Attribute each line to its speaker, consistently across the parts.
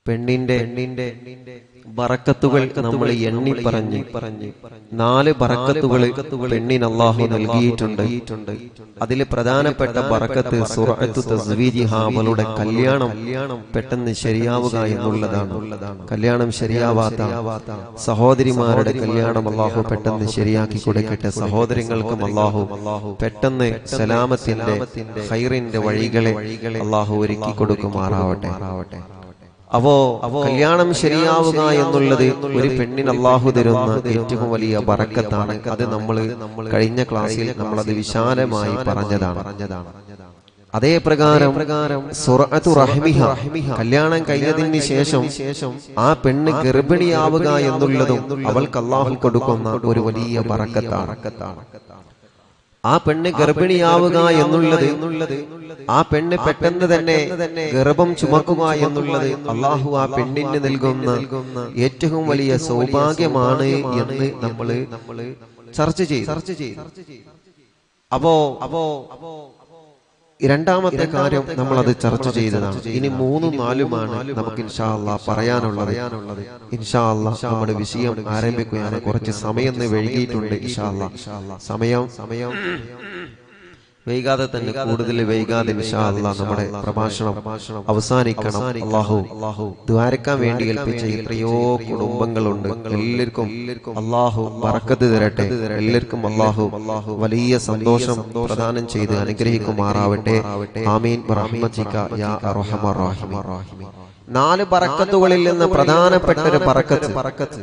Speaker 1: പെണ്ണിന്റെ പെണ്ണിന്റെ ബറക്കത്തുകൾ നമ്മൾ എണ്ണി പറഞ്ഞ് പറഞ്ഞ് നാല് ബറക്കത്തുകൾ പെണ്ണിന് അള്ളാഹു നൽകിയിട്ടുണ്ട് അതിൽ പ്രധാനപ്പെട്ട ബറക്കത്ത് സുറഅത്തു തസ്വീജിഹ അവളുടെ കല്യാണം പെട്ടെന്ന് ശരിയാവുക എന്നുള്ളതാണ് കല്യാണം ശരിയാവാത്ത സഹോദരിമാരുടെ കല്യാണം അള്ളാഹു പെട്ടെന്ന് ശരിയാക്കി കൊടുക്കട്ടെ സഹോദരങ്ങൾക്കും അള്ളാഹു പെട്ടെന്ന് സലാമത്തിന്റെ ഹൈറിന്റെ വഴികളെ അള്ളാഹു ഒരുക്കി കൊടുക്കുമാറാവട്ടെ അപ്പോ കല്യാണം ശരിയാവുക എന്നുള്ളത് ഒരു പെണ്ണിന് അള്ളാഹു തരുന്ന ഏറ്റവും വലിയ ബറക്കത്താണ് അത് നമ്മൾ കഴിഞ്ഞ ക്ലാസ്സിൽ നമ്മൾ അത് വിശാലമായി പറഞ്ഞതാണ് അതേ പ്രകാരം സുറഅത്തു റഹ്മിഹ കല്യാണം കഴിഞ്ഞതിന് ശേഷം ആ പെണ്ണ് ഗർഭിണിയാവുക എന്നുള്ളതും അവൾക്ക് അള്ളാഹു കൊടുക്കുന്ന ഒരു വലിയ ബറക്കത്താണ് ആ പെണ്ണ് ഗർഭിണിയാവുക എന്നുള്ളത് ആ പെണ്ണ് പെട്ടെന്ന് തന്നെ ഗർഭം ചുമക്കുക എന്നുള്ളത് അള്ളാഹു ആ പെണ്ണിന് നൽകുന്ന ഏറ്റവും വലിയ സൗഭാഗ്യമാണ് എന്ന് നമ്മള് ചർച്ച ചെയ്തു ചർച്ച ചെയ്തു അപ്പോ അപ്പോ രണ്ടാമത്തെ കാര്യം നമ്മൾ അത് ചർച്ച ചെയ്തതാണ് ഇനി മൂന്നും നാലുമാണ് നമുക്ക് ഇൻഷാല്ല പറയാനുള്ളത് ഇൻഷാല്ല നമ്മുടെ വിഷയം ആരംഭിക്കുകയാണ് കുറച്ച് സമയം ഒന്ന് വൈകിയിട്ടുണ്ട് ഇൻഷാല്ല സമയം സമയം വൈകാതെ തന്നെ കൂടുതൽ വൈകാതെ ഇൻഷാല്ല നമ്മുടെ പ്രഭാഷണം അവസാനിക്കണം അള്ളാഹു അള്ളാഹു ദ്വാരക്കാൻ വേണ്ടി ഏൽപ്പിച്ച എത്രയോ കുടുംബങ്ങളുണ്ട് എല്ലാവർക്കും അള്ളാഹു പറക്കത്ത് തരട്ടെ എല്ലാവർക്കും അള്ളാഹു അള്ളാഹു വലിയ സന്തോഷം പ്രദാനം ചെയ്ത് അനുഗ്രഹിക്കുമാറാവട്ടെ ആമീൻ റഹ്മത്തിക യാ അർഹമർ റഹീമീൻ. നാല് പറക്കത്തുകളിൽ നിന്ന് പ്രധാനപ്പെട്ട ഒരു പറക്കത്ത് പറക്കത്ത്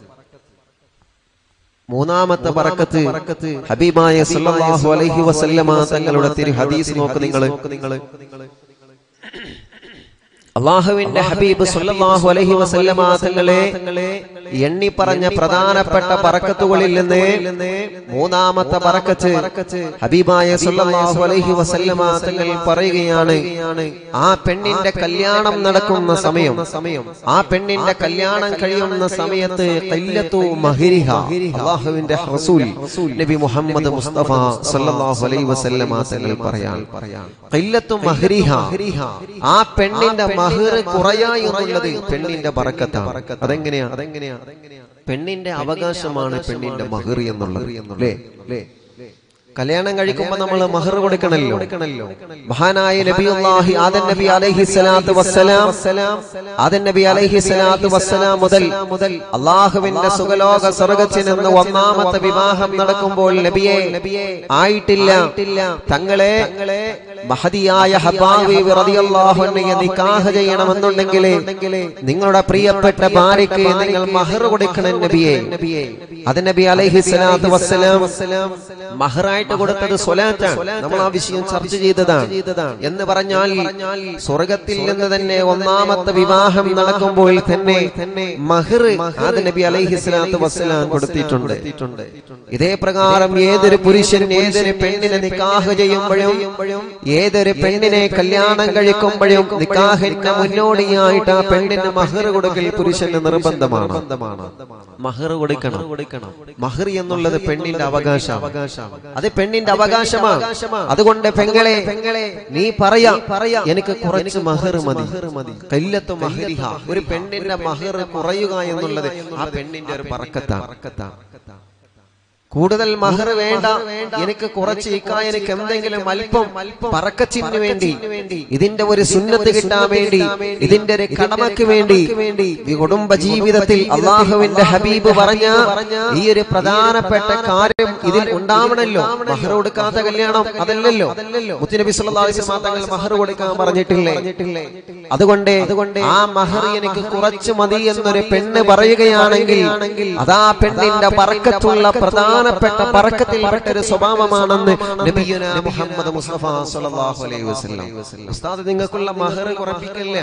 Speaker 1: മൂന്നാമത്തെ പറക്കത്ത് ഹബീബായ സല്ലല്ലാഹു അലൈഹി വസല്ലമ തങ്ങളുടെ തിരു ഹദീസ് നോക്ക് നിങ്ങൾ അള്ളാഹുവിന്റെ ഹബീബ് സല്ലല്ലാഹു അലൈഹി വസല്ലമ തങ്ങളെ എണ്ണി പറഞ്ഞ പ്രധാനപ്പെട്ട പറക്കത്തുകളിൽ നിന്ന് മൂന്നാമത്തെ പറക്കത്ത് ഹബീബായ സല്ലല്ലാഹു അലൈഹി വസല്ലമ തങ്ങൾ പറയുകയാണ് ആ പെണ്ണിന്റെ കല്യാണം നടക്കുന്ന സമയം ആ പെണ്ണിന്റെ കല്യാണം കഴിയുന്ന സമയത്ത് ഖില്ലത്തു മഹരിഹ അള്ളാഹുവിന്റെ റസൂൽ നബി മുഹമ്മദ് മുസ്തഫ സല്ലല്ലാഹു അലൈഹി വസല്ലമ തങ്ങൾ പറയാൻ ഖില്ലത്തു മഹരിഹ ആ പെണ്ണിന്റെ മഹർ കുറയാ എന്നുള്ളത് പെണ്ണിന്റെ ബറക്കത്താണ് അതെങ്ങനെയാ അതെങ്ങനെയാ പെണ്ണിന്റെ അവകാശമാണ് പെണ്ണിന്റെ മഹർ എന്നുള്ളത് അല്ലേ അല്ലേ കല്യാണം കഴിക്കുമ്പോ നമ്മൾ മഹർ കൊടുക്കണല്ലോ മഹാനായ നബിയുല്ലാഹി ആദൻ നബി അലൈഹി സ്വലാത്തു വസ്സലാം ആദൻ നബി അലൈഹി സ്വലാത്തു വസ്സലാം മുതൽ മുതൽ അള്ളാഹുവിന്റെ സുഖലോക സ്വർഗത്തിൽ നിന്ന് ഒന്നാമത്തെ വിവാഹം നടക്കുമ്പോൾ നബിയെ ആയിട്ടില്ല തങ്ങളെ മഹതിയായ ഹബാവി റളിയല്ലാഹു അൻഹയെ നിക്കാഹ് ചെയ്യണമെന്നുണ്ടെങ്കിൽ നിങ്ങളുടെ പ്രിയപ്പെട്ട ഭാര്യയ്ക്ക് നിങ്ങൾ മഹർ കൊടുക്കണം നബിയെ അത് നബി അലൈഹി സ്വലാത്തു വസ്സലാം മഹറായിട്ട് കൊടുത്തത് സ്വലാത്താണ് നമ്മൾ ആ വിഷയം ചർച്ച ചെയ്തതാണ് എന്ന് പറഞ്ഞാൽ സ്വർഗത്തിൽ നിന്ന് തന്നെ ഒന്നാമത്തെ വിവാഹം നടക്കുമ്പോൾ തന്നെ മഹർ ആദ നബി അലൈഹി സ്വലാത്തു വസ്സലാം കൊടുത്തിട്ടുണ്ട് ഇതേ പ്രകാരം ഏതൊരു പുരുഷൻ ഏതൊരു പെണ്ണിനെ നിക്കാഹ് ചെയ്യുമ്പോഴും ഏതൊരു പെണ്ണിനെ കല്യാണം കഴിക്കുമ്പോഴും നിക്കാഹിന്റെ മുന്നോടിയായിട്ട് ആ പെണ്ണിന് മഹർ കൊടുക്കൽ പുരുഷന് നിർബന്ധമാണ് മഹർ കൊടുക്കണം മഹർ എന്നുള്ളത് പെണ്ണിന്റെ അവകാശം അത് പെണ്ണിന്റെ അവകാശമാണ് അതുകൊണ്ട് പെങ്ങളെ പെങ്ങളെ നീ പറയാ പറയാ എനിക്ക് കുറച്ച് മഹർ മതി കല്ലത്ത് മഹരിഹ ഒരു പെണ്ണിന്റെ മഹർ കുറയുക എന്നുള്ളത് ആ പെണ്ണിന്റെ ഒരു പറക്കത്താണ് കൂടുതൽ മഹർ വേണ്ട എനിക്ക് കുറച്ച് ഇക്ക എനിക്ക് എന്തെങ്കിലും അല്പം പറക്കച്ചിന് വേണ്ടി ഇതിന്റെ ഒരു സുന്നത്ത് കിട്ടാൻ വേണ്ടി ഇതിന്റെ ഒരു കടമക്ക് വേണ്ടി ഈ കുടുംബ ജീവിതത്തിൽ അള്ളാഹുവിന്റെ ഹബീബ് പറഞ്ഞ ഈ ഒരു പ്രധാനപ്പെട്ട കാര്യം ഇതിൽ ഉണ്ടാവണല്ലോ മഹർ കൊടുക്കാത്ത കല്യാണം അതല്ലല്ലോ മുത്തുനബി സല്ലല്ലാഹു അലൈഹി വസല്ലം തങ്ങൾ മഹർ കൊടുക്കാൻ പറഞ്ഞിട്ടില്ലേ അതുകൊണ്ട് അതുകൊണ്ട് ആ മഹർ എനിക്ക് കുറച്ച് മതി എന്നൊരു പെണ്ണ് പറയുകയാണെങ്കിൽ അതാ പെണ്ണിന്റെ പറക്കത്തുള്ള പ്രധാനപ്പെട്ട പറക്കത്തിൽപ്പെട്ട ഒരു സ്വഭാവമാണെന്ന് നബിയുന മുഹമ്മദ് മുസ്തഫ സല്ലല്ലാഹു അലൈഹി വസല്ലം ഉസ്താദ് നിങ്ങൾക്കുള്ള മഹർ കുറപ്പിക്കില്ല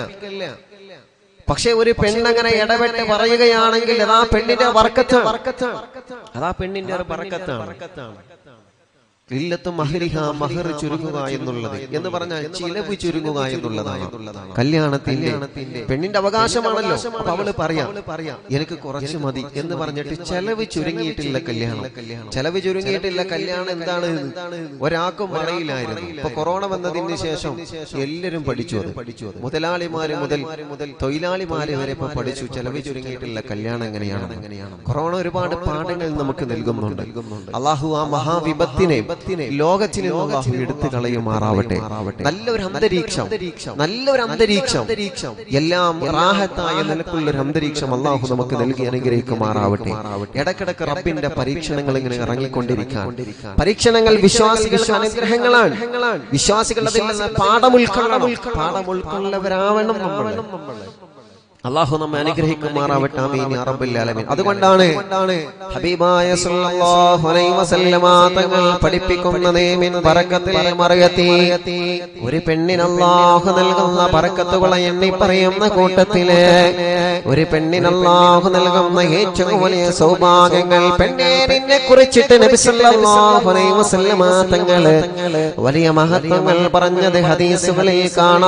Speaker 1: പക്ഷെ ഒരു പെണ്ണങ്ങനെ ഇടപെട്ട് പറയുകയാണെങ്കിൽ അതാ പെണ്ണിന്റെ വർക്കത്ത് അതാ പെണ്ണിന്റെ ഒരു പറക്കത്താണ് ഇല്ലത്തും മഹരിഹ മഹർ ചുരുങ്ങുക എന്നുള്ളത് എന്ന് പറഞ്ഞാൽ ചിലവ് ചുരുങ്ങുക എന്നുള്ളതാണ് കല്യാണത്തിന്റെ പെണ്ണിന്റെ അവകാശമാണല്ലോ അപ്പൊ അവള് പറയാം എനിക്ക് കുറച്ച് മതി എന്ന് പറഞ്ഞിട്ട് ചെലവ് ചുരുങ്ങിയിട്ടില്ല കല്യാണം ചെലവ് ചുരുങ്ങിയിട്ടില്ല കല്യാണം എന്താണ് ഒരാൾക്കും അറിയില്ലായിരുന്നു ഇപ്പൊ കൊറോണ വന്നതിന് ശേഷം എല്ലാവരും പഠിച്ചു അത് പഠിച്ചു അത് മുതലാളിമാര് മുതൽ മുതൽ തൊഴിലാളിമാര് വരെ ഇപ്പൊ പഠിച്ചു ചെലവ് ചുരുങ്ങിയിട്ടില്ല കല്യാണം എങ്ങനെയാണ് എങ്ങനെയാണ് കൊറോണ ഒരുപാട് പാഠങ്ങൾ നമുക്ക് നൽകുന്നുണ്ട് അള്ളാഹു ആ മഹാവിപത്തിനെ ലോകത്തിൽ നിന്ന് അള്ളാഹു എടുത്തു കളയുമാറാവട്ടെ നല്ലൊരു അന്തരീക്ഷം നല്ലൊരു അന്തരീക്ഷം എല്ലാം റാഹത്തായ നിലക്കുള്ള ഒരു അന്തരീക്ഷം അള്ളാഹു നമുക്ക് നൽകി അനുഗ്രഹിക്കുമാറാവട്ടെ ഇടക്കിടക്ക് റബ്ബിന്റെ പരീക്ഷണങ്ങൾ ഇങ്ങനെ ഇറങ്ങിക്കൊണ്ടിരിക്കാൻ പരീക്ഷണങ്ങൾ വിശ്വാസികളുടെ അനുഗ്രഹങ്ങളാണ് വിശ്വാസികൾ അതിൽ നിന്ന് പാഠം ഉൾക്കൊള്ളണം പാഠം ഉൾക്കൊള്ളവരാവണം നമ്മൾ അള്ളാഹു നമ്മെ അനുഗ്രഹിക്കുമാറാവട്ടെ ആമീൻ യാ റബ്ബൽ ആലമീൻ അതുകൊണ്ടാണ് ഹബീബായ സല്ലല്ലാഹു അലൈഹി വസല്ലമ തങ്ങൾ പഠിപ്പിക്കുന്നത് മിൻ ബറക്കത്തിൽ മറയത്തി ഒരു പെണ്ണിന് അള്ളാഹു നൽകുന്ന ബറക്കത്തുകളെ എണ്ണി പറയുന്ന കൂട്ടത്തില് ഒരു പെണ്ണിന് അള്ളാഹു നൽകുന്ന ഏറ്റവും വലിയ സൗഭാഗ്യങ്ങൾ പെണ്ണെ നിന്നെ കുറിച്ചിട്ട് നബി സല്ലല്ലാഹു അലൈഹി വസല്ലമ തങ്ങള് വലിയ മഹത്വങ്ങൾ പറഞ്ഞത് ഹദീസുകളിൽ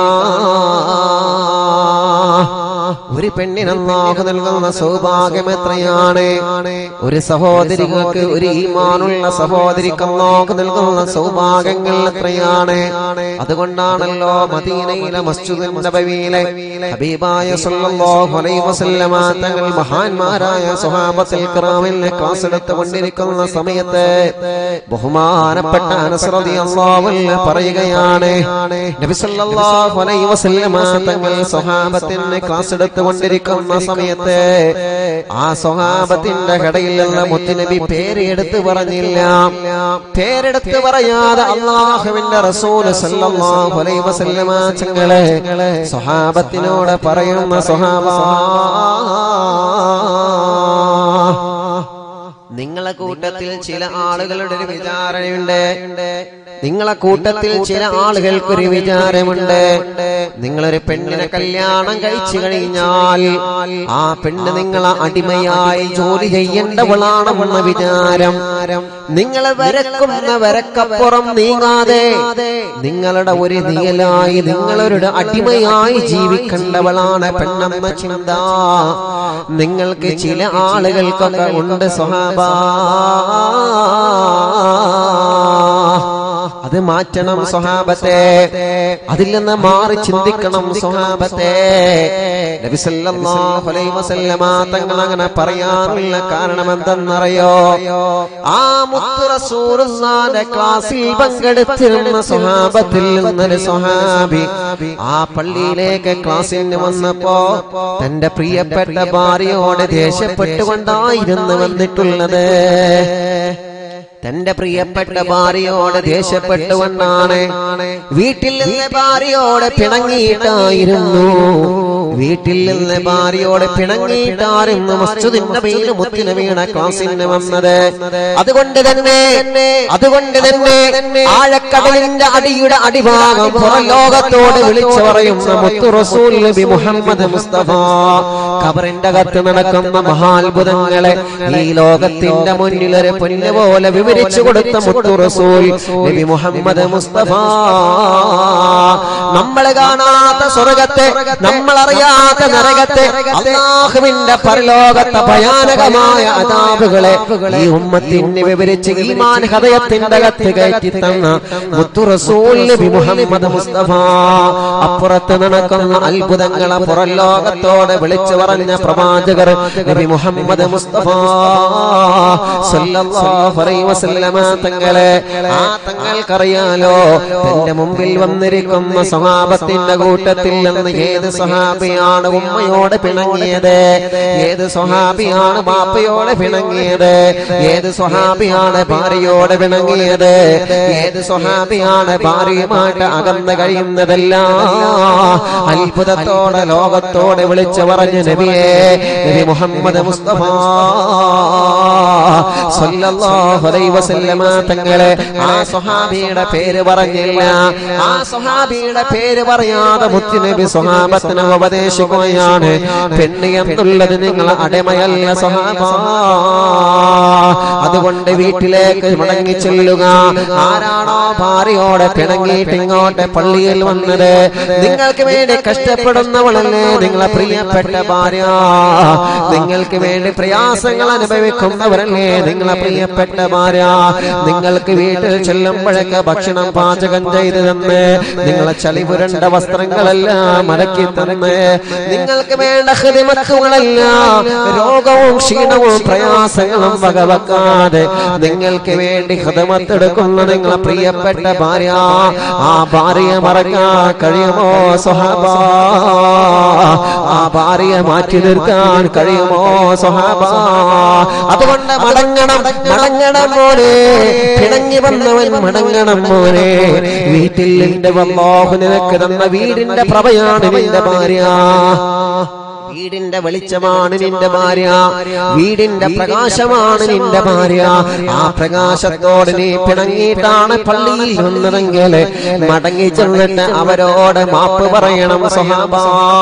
Speaker 1: കാണാം ഒരു പെണ്ണിന് അള്ളാഹു നൽകുന്ന സൗഭാഗ്യം എത്രയാണ് ഒരു സഹോദരികൾക്ക് ഒരു ഈമാനുള്ള സഹോദരിക്ക് അള്ളാഹു നൽകുന്ന സൗഭാഗ്യങ്ങൾ എത്രയാണ് അതുകൊണ്ടാണല്ലോ മദീനയിലെ മസ്ജിദ് നബവിയിലെ ഹബീബായ സല്ലല്ലാഹു അലൈഹി വസല്ലമ തങ്ങൾ മഹാന്മാരായ സ്വഹാബത്തിൽ കിറാമിനെ ക്ലാസ് എടുത്തുകൊണ്ടിരിക്കുന്ന സമയത്ത് ബഹുമാനപ്പെട്ട അനസ് റളിയല്ലാഹു അൻഹു പറയുകയാണ് നബി സല്ലല്ലാഹു അലൈഹി വസല്ലമ തങ്ങൾ സ്വഹാബത്തിന് ക്ലാസ് എടുത്തുകൊണ്ടിരിക്കുന്ന സമയത്ത് ആ സ്വഹാബത്തിന്റെ കടയിൽ നിന്ന് മുത്തുനബി പേര് എടുത്തു പറഞ്ഞില്ല പേരെടുത്ത് പറയാതെ അള്ളാഹുവിന്റെ റസൂൽ സല്ലല്ലാഹു അലൈഹി വസല്ലമ തങ്ങളെ സ്വഹാബത്തിനോട് പറയുന്ന സ്വഹാബ നിങ്ങളെ കൂട്ടത്തിൽ ചില ആളുകളുടെ ഒരു വിചാരണയുണ്ട് നിങ്ങളെ കൂട്ടത്തിൽ ചില ആളുകൾക്കൊരു വിചാരമുണ്ട് നിങ്ങളൊരു പെണ്ണിനെ കല്യാണം കഴിച്ചു കഴിഞ്ഞാൽ ആ പെണ്ണ് നിങ്ങളെ അടിമയായി ജോലി ചെയ്യേണ്ടവളാണെന്ന വിചാരം നിങ്ങളെ വരക്കുന്ന വരക്കപ്പുറം നീങ്ങാതെ നിങ്ങളുടെ ഒരു നിയലായി നിങ്ങളൊരു അടിമയായി ജീവിക്കേണ്ടവളാണ് പെണ്ണെന്ന ചിന്ത നിങ്ങൾക്ക് ചില ആളുകൾക്കൊക്കെ ഉണ്ട് സ്വഹാബ അത് മാറ്റണം സ്വഹാബത്തെ അതിൽ നിന്ന് മാറി ചിന്തിക്കണം സ്വഹാബത്തെ നബി സല്ലല്ലാഹു അലൈഹി വസല്ലമ തങ്ങൾ അങ്ങനെ പറയാനുള്ള കാരണം എന്തെന്നറിയോ ആ മുത്ത് റസൂലുള്ളാഹിന്റെ ക്ലാസ്സിൽ പങ്കെടുത്തിരുന്ന സ്വഹാബത്തിൽ നിന്നൊരു സ്വഹാബി ആ പള്ളിയിലേക്ക് ക്ലാസ്സിന് വന്നപ്പോ തന്റെ പ്രിയപ്പെട്ട ഭാര്യയോട് ദേഷ്യപ്പെട്ടുകൊണ്ടായിരുന്നു വന്നിട്ടുള്ളത് തന്റെ പ്രിയപ്പെട്ട ഭാര്യയോട് ദേഷ്യപ്പെട്ടുകൊണ്ടാണ് വീട്ടിൽ നിന്ന് ഭാര്യയോട് പിണങ്ങിയിട്ടായിരുന്നു വീട്ടിൽ നിന്ന് ഭാര്യയോട് പിണങ്ങിയിട്ടായിരുന്നു മസ്ജിദിന്റെ പേര് മുത്തിന് വീണ ക്ലാസ്സിന് വന്നത് അതുകൊണ്ട് തന്നെ അതുകൊണ്ട് തന്നെ ആഴക്കടലിന്റെ അടിയുടെ അടിഭാഗം പുറലോകത്തോട് വിളിച്ചു പറയുന്ന മുത്തു റസൂൽ നബി മുഹമ്മദ് മുസ്തഫ ഖബറിന്റെ അകത്ത് നടക്കുന്ന മഹാത്ഭുതങ്ങളെ ഈ ലോകത്തിന്റെ മുന്നിൽ ഒരു പൊന്നു പോലെ വിവരിച്ചു കൊടുത്ത മുത്തു റസൂൽ നബി മുഹമ്മദ് മുസ്തഫ നമ്മൾ കാണാത്ത സ്വർഗത്തെ നമ്മൾ അറിയാത്ത നരകത്തെ അള്ളാഹുവിന്റെ പരലോകത്തെ ഭയാനകമായ അതാപുകളെ ഈ ഉമ്മത്തിന് വിവരിച്ച് ഈമാൻ ഹൃദയത്തിന്റെ അകത്ത് കയറ്റി തന്ന മുത്തു റസൂൽ നബി മുഹമ്മദ് മുസ്തഫ അപ്പുറത്ത് നടക്കുന്ന അത്ഭുതങ്ങളെ പുറലോകത്തോടെ വിളിച്ചു പറഞ്ഞ പ്രവാചകർ നബി മുഹമ്മദ് മുസ്തഫ സല്ലല്ലാഹു അലൈഹി വസല്ലമ തങ്ങളെ ആ തങ്ങൾക്കറിയാലോ തന്റെ മുമ്പിൽ വന്നിരിക്കുന്ന സ്വഹാബത്തിന്റെ കൂട്ടത്തിൽ നിന്ന് ഏത് സ്വഹാബിയാണ് ഉമ്മയോട് പിണങ്ങിയത് ഏത് സ്വഹാബിയാണ് ബാപ്പയോട് പിണങ്ങിയത് ഏത് സ്വഹാബിയാണ് ഭാര്യയോട് പിണങ്ങിയത് ഏത് സ്വഹാബിയാണ് ഭാര്യയുമായിട്ട് അകന്ന് കഴിയുന്നതെല്ലാം അത്ഭുതത്തോടെ ലോകത്തോടെ വിളിച്ചു പറഞ്ഞ നബിയെ നബി മുഹമ്മദ് മുസ്തഫ സല്ലല്ലാഹു അലൈഹി വസല്ലമ തങ്ങളെ ആ സ്വഹാബിയുടെ പേര് പറഞ്ഞില്ല ആ സ്വഹാബിയുടെ പേര് പറയാതെ മുത്തുനബി സ്വഹാബത്തിനെ ഉപദേശിക്കുകയാണ് പെണ്ണ് എന്നുള്ളത് നിങ്ങൾ അടിമയല്ല സ്വഹാബ അതുകൊണ്ട് വീട്ടിലേക്ക് മടങ്ങി ചെല്ലുക ആരാണോ ഭാര്യയോടെ പിണങ്ങിയിട്ട് ഇങ്ങോട്ട് പള്ളിയിൽ വന്നത് നിങ്ങൾക്ക് വേണ്ടി കഷ്ടപ്പെടുന്നവളല്ലേ നിങ്ങളെ പ്രിയപ്പെട്ട ഭാര്യ നിങ്ങൾക്ക് വേണ്ടി പ്രയാസങ്ങൾ അനുഭവിക്കുന്നവരല്ലേ നിങ്ങളെ പ്രിയപ്പെട്ട ഭാര്യ നിങ്ങൾക്ക് വീട്ടിൽ ചെല്ലുമ്പോഴൊക്കെ ഭക്ഷണം പാചകം ചെയ്തു തന്ന് നിങ്ങളെ ചളിപുരണ്ട വസ്ത്രങ്ങളെല്ലാം മടക്കി തന്ന് നിങ്ങൾക്ക് വേണ്ട ഹൃദയമക്കുകളെല്ലാം രോഗവും ക്ഷീണവും പ്രയാസങ്ങളും വകവെക്കാതെ നിങ്ങൾക്ക് വേണ്ടി ഹൃദമത്തെടുക്കുന്ന നിങ്ങളെ പ്രിയപ്പെട്ട ഭാര്യ ആ ഭാര്യയെ മറക്കാൻ കഴിയുമോ സ്വഹാബ ആ ഭാര്യയെ മാറ്റി നിർത്താൻ കഴിയുമോ സ്വഹാബ അതുകൊണ്ട് മടങ്ങണം മടങ്ങണം മോനെ പിണങ്ങി വന്നവൻ മടങ്ങണം മോനെ വീട്ടിൽ എന്റെ വല്ലാഹു നിനക്ക് തന്ന വീടിന്റെ പ്രഭയാണ് നിന്റെ ഭാര്യ വീടിന്റെ വെളിച്ചമാണ് നിന്റെ ഭാര്യ വീടിന്റെ പ്രകാശമാണ് നിന്റെ ഭാര്യ ആ പ്രകാശത്തോട് നീ പിണങ്ങിയിട്ടാണ് പള്ളിയിൽ വന്നതെങ്കിൽ മടങ്ങി ചെന്നിട്ട് അവരോട് മാപ്പ് പറയണം സ്വഹാബ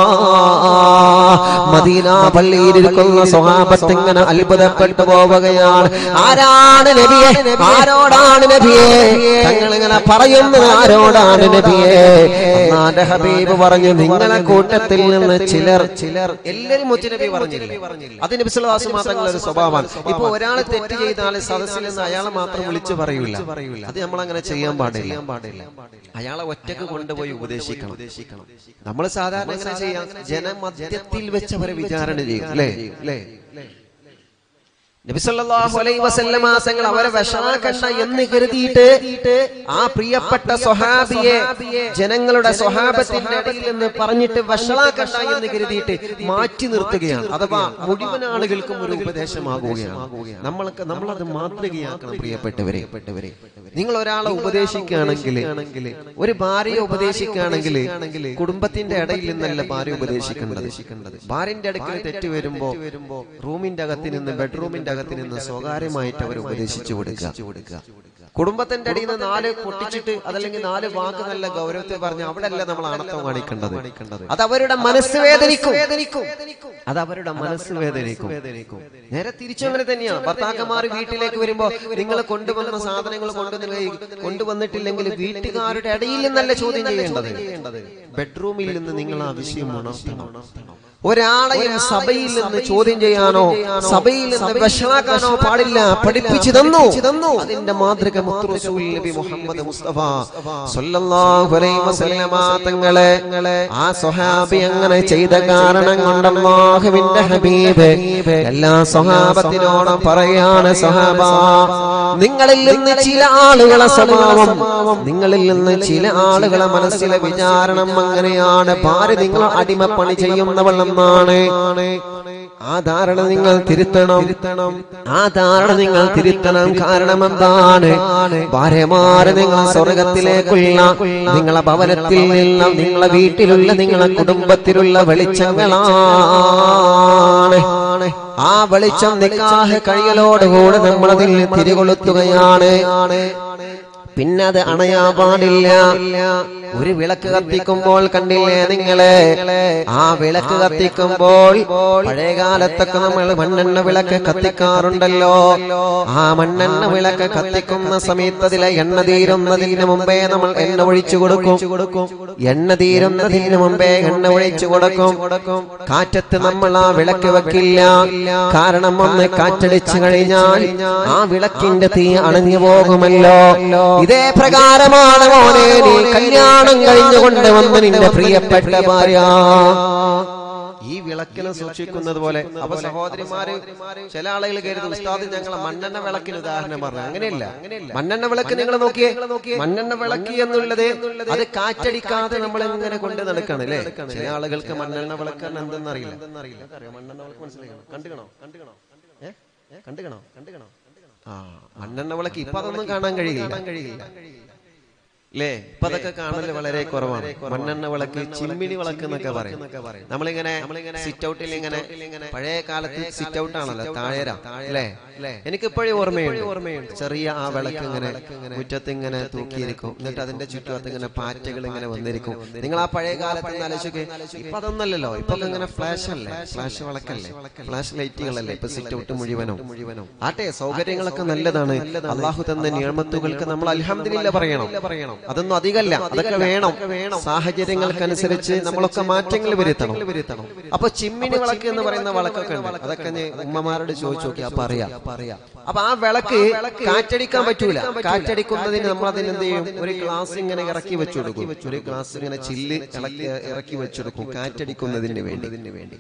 Speaker 1: മദീന പള്ളിയിൽ ഇരിക്കുന്ന സ്വഹാബത്ത് ഇങ്ങനെ അത്ഭുതപ്പെട്ടു പോവുകയാണ് ആരാണ് നബിയെ ആരോടാണ് നബിയെ തങ്ങൾ ഇങ്ങനെ പറയുന്നത് ആരോടാണ് നബിയെ അന്നാന്റെ ഹബീബ് പറഞ്ഞു നിങ്ങളെ കൂട്ടത്തിൽ നിന്ന് ചിലർ ചിലർ എല്ലാരും മുത്തുനബി പറഞ്ഞില്ല അത് നബി സ്വല്ലല്ലാഹു അലൈഹി തങ്ങളുടെ ഒരു സ്വഭാവമാണ് ഇപ്പൊ ഒരാൾ തെറ്റ് ചെയ്താൽ സദസ്സിൽ നിന്ന് അയാളെ മാത്രം വിളിച്ചു പറയൂല അത് നമ്മൾ അങ്ങനെ ചെയ്യാൻ പാടില്ല പാടില്ല അയാളെ ഒറ്റക്ക് കൊണ്ടുപോയി ഉപദേശിക്കണം ഉപദേശിക്കണം നമ്മൾ സാധാരണ എങ്ങനെ ചെയ്യാം ജനമധ്യത്തിൽ വെച്ച് അവരെ വിചാരണ ചെയ്യും അല്ലേ അല്ലേ നബിസല്ലാഹു അലൈ വസല്ലമ തങ്ങൾ അവരെ വിഷമാക്കണ്ട എന്ന് കരുതിയിട്ട് ആ പ്രിയപ്പെട്ട സ്വഹാബിയെ ജനങ്ങളുടെ സ്വഹാബത്തിന്റെ ഇടയിൽ നിന്ന് പറഞ്ഞിട്ട് വഷളാക്കണ്ട എന്ന് കരുതിയിട്ട് മാറ്റി നിർത്തുകയാണ് അഥവാ മുഴുവൻ ആളുകൾക്കും ഒരു ഉപദേശമാകുകയാണ് നമ്മൾക്ക് നമ്മളത് മാതൃകയാക്കണം പ്രിയപ്പെട്ടവരെ പെട്ടവരെ നിങ്ങൾ ഒരാളെ ഉപദേശിക്കുകയാണെങ്കിൽ ഒരു ഭാര്യയെ ഉപദേശിക്കുകയാണെങ്കിൽ കുടുംബത്തിന്റെ ഇടയിൽ നിന്നല്ല ഭാര്യ ഉപദേശിക്കേണ്ടത് ഭാര്യന്റെ അടുക്കൽ തെറ്റ് വരുമ്പോ വരുമ്പോ റൂമിന്റെ അകത്ത് നിന്ന് ബെഡ്റൂമിന്റെ അകത്ത് നിന്ന് സ്വകാര്യമായിട്ട് അവർ ഉപദേശിച്ചു കൊടുക്കുക കുടുംബത്തിന്റെ അടിയിൽ നിന്ന് നാല് പൊട്ടിച്ചിട്ട് അതല്ലെങ്കിൽ നാല് വാക്ക് നല്ല ഗൗരവത്തിൽ പറഞ്ഞ് അവിടെ അല്ല നമ്മൾ ആണത്തം കാണിക്കേണ്ടത് അത് അവരുടെ മനസ്സ് വേദനിക്കും അത് അവരുടെ മനസ്സ് വേദനിക്കും നേരെ തിരിച്ചു അങ്ങനെ തന്നെയാണ് ഭർത്താക്കന്മാർ വീട്ടിലേക്ക് വരുമ്പോ നിങ്ങൾ കൊണ്ടുവന്ന സാധനങ്ങൾ കൊണ്ടുവന്ന് കൊണ്ടുവന്നിട്ടില്ലെങ്കിൽ വീട്ടുകാരുടെ ഇടയിൽ നിന്നല്ല ചോദ്യം ചെയ്യേണ്ടത് ബെഡ്റൂമിൽ നിന്ന് നിങ്ങൾ ആ വിഷയം ഉണർത്തണം ഒരാളെയും സഭയിൽ നിന്ന് ചോദ്യം ചെയ്യാനോ സഭയിൽ നിന്ന് വിഷമാക്കാനോ പാടില്ല പഠിപ്പിച്ചു തന്നു അതിന്റെ മാതൃക മുത്തു റസൂൽ നബി മുഹമ്മദ് മുസ്തഫ സല്ലല്ലാഹു അലൈഹി വസല്ലമ തങ്ങളെ ആ സ്വഹാബി അങ്ങനെ ചെയ്ത കാരണം കൊണ്ട് അല്ലാഹുവിന്റെ ഹബീബ് എല്ലാ സ്വഹാബത്തിനോടും പറയാണ് സ്വഹാബ നിങ്ങളിൽ നിന്ന് ചില ആളുകളെ സ്വഭാവം നിങ്ങളിൽ നിന്ന് ചില ആളുകളെ മനസ്സിലെ വിചാരണം അങ്ങനെയാണ് ഭാര്യ നിങ്ങൾ അടിമപ്പണി ചെയ്യുന്നവൾ എന്നാണ് ആ ധാരണ നിങ്ങൾ തിരുത്തണം ആ ധാരണ നിങ്ങൾ തിരുത്തണം കാരണം എന്താണ് ഭാര്യമാരെ നിങ്ങൾ സ്വർഗത്തിലേക്കുള്ള നിങ്ങളെ ഭവനത്തിൽ നിന്ന് നിങ്ങളെ വീട്ടിലുള്ള നിങ്ങളെ കുടുംബത്തിലുള്ള വെളിച്ചങ്ങളാണ് ആ വെളിച്ചം നിക്കാഹ് കഴിയലോടുകൂടെ നമ്മളതിൽ തിരികൊളുത്തുകയാണ് പിന്നെ അത് അണയാൻ പാടില്ല ഒരു വിളക്ക് കത്തിക്കുമ്പോൾ കണ്ടില്ലേ നിങ്ങളെ ആ വിളക്ക് കത്തിക്കുമ്പോൾ പഴയ കാലത്തൊക്കെ നമ്മൾ മണ്ണെണ്ണ വിളക്ക് കത്തിക്കാറുണ്ടല്ലോ ആ മണ്ണെണ്ണ വിളക്ക് കത്തിക്കുന്ന സമയത്ത് അതിലെ എണ്ണ തീരുന്നതിന് മുമ്പേ നമ്മൾ എണ്ണ ഒഴിച്ചു കൊടുക്കും എണ്ണ തീരുന്നതിന് മുമ്പേ എണ്ണ ഒഴിച്ചു കൊടുക്കും കാറ്റത്ത് നമ്മൾ ആ വിളക്ക് വെക്കില്ല കാരണം ഒന്ന് കാറ്റടിച്ചു കഴിഞ്ഞാൽ ആ വിളക്കിന്റെ തീ അണഞ്ഞു പോകുമല്ലോ ഇതേ പ്രകാരമാണ് മോനെ നീ കല്യാണം കഴിഞ്ഞുകൊണ്ട് വന്ന് നിന്റെ പ്രിയപ്പെട്ട ഭാര്യ ഈ വിളക്കിനെ സൂക്ഷിക്കുന്നത് പോലെ അപ്പൊ സഹോദരിമാര് ചില ആളുകൾ കരുതും ഉസ്താദ് ഞങ്ങളെ മണ്ണെണ്ണ വിളക്കിന് ഉദാഹരണം പറഞ്ഞു അങ്ങനെയല്ല മണ്ണെണ്ണ വിളക്ക് നിങ്ങൾ നോക്കിയേ മണ്ണെണ്ണ വിളക്ക് എന്നുള്ളത് അത് കാറ്റടിക്കാതെ നമ്മൾ ഇങ്ങനെ കൊണ്ട് നടക്കണം അല്ലേ ചില ആളുകൾക്ക് മണ്ണെണ്ണ വിളക്ക് എന്തെന്നറിയില്ല മണ്ണെണ്ണ വിളക്ക് മനസ്സിലാക്കണം കണ്ടുകണോ കണ്ടുകണോ ഏ കണ്ടുകണോ കണ്ടുകണോ ആ മണ്ണെണ്ണ വിളക്ക് ഇപ്പൊ അതൊന്നും കാണാൻ കഴിയില്ല കഴിയില്ല അല്ലേ ഇപ്പൊ അതൊക്കെ കാണല് വളരെ കുറവാണ് മണ്ണെണ്ണ വിളക്ക് ചിമ്മിണി വിളക്ക് എന്നൊക്കെ പറയും നമ്മളിങ്ങനെ സിറ്റ് ഔട്ടിൽ ഇങ്ങനെ പഴയ കാലത്ത് സിറ്റ് ഔട്ട് ആണല്ലോ താഴേര അല്ലേ എനിക്ക് ഇപ്പോഴും ഓർമ്മയുണ്ട് ഓർമ്മയുണ്ട് ചെറിയ ആ വിളക്ക് ഇങ്ങനെ മുറ്റത്ത് ഇങ്ങനെ തൂക്കിയിരിക്കും എന്നിട്ട് അതിന്റെ ചുറ്റുവത്ത് ഇങ്ങനെ പാറ്റകൾ ഇങ്ങനെ വന്നിരിക്കും നിങ്ങൾ ആ പഴയ കാലത്ത് ആലോചിക്കെ ഇപ്പൊ അതൊന്നല്ലല്ലോ ഇപ്പൊ ഇങ്ങനെ ഫ്ലാഷ് അല്ലേ ഫ്ലാഷ് വിളക്കല്ലേ ഫ്ലാഷ് ലൈറ്റുകളല്ലേ ഇപ്പൊ സിറ്റ് ഔട്ട് മുഴുവനും മുഴുവനും ആട്ടെ സൗകര്യങ്ങളൊക്കെ നല്ലതാണ് അള്ളാഹു തന്ന നിയമത്തുകൾക്ക് നമ്മൾ അൽഹംദുലില്ല പറയണം പറയണം അതൊന്നും അധികമല്ല അതൊക്കെ വേണം സാഹചര്യങ്ങൾക്കനുസരിച്ച് നമ്മളൊക്കെ മാറ്റങ്ങൾ വരുത്തണം വരുത്തണം അപ്പൊ ചിമ്മിനി വിളക്ക് എന്ന് പറയുന്ന വിളക്കൊക്കെ ഉണ്ട് അതൊക്കെ ഞാൻ ഉമ്മമാരോട് ചോദിച്ചു നോക്കി അപ്പൊ അറിയാം പറയാം അപ്പൊ ആ വിളക്ക് കാറ്റടിക്കാൻ പറ്റൂല കാറ്റടിക്കുന്നതിന് നമ്മൾ അതിന് എന്ത് ചെയ്യും ഒരു ഗ്ലാസ് ഇങ്ങനെ ഇറക്കി വെച്ചു കൊടുക്കും ഒരു ഗ്ലാസ് ഇങ്ങനെ ചില്ല് ഇളക്കി ഇറക്കി വെച്ചെടുക്കും കാറ്റടിക്കുന്നതിന് വേണ്ടി ഇതിന് വേണ്ടി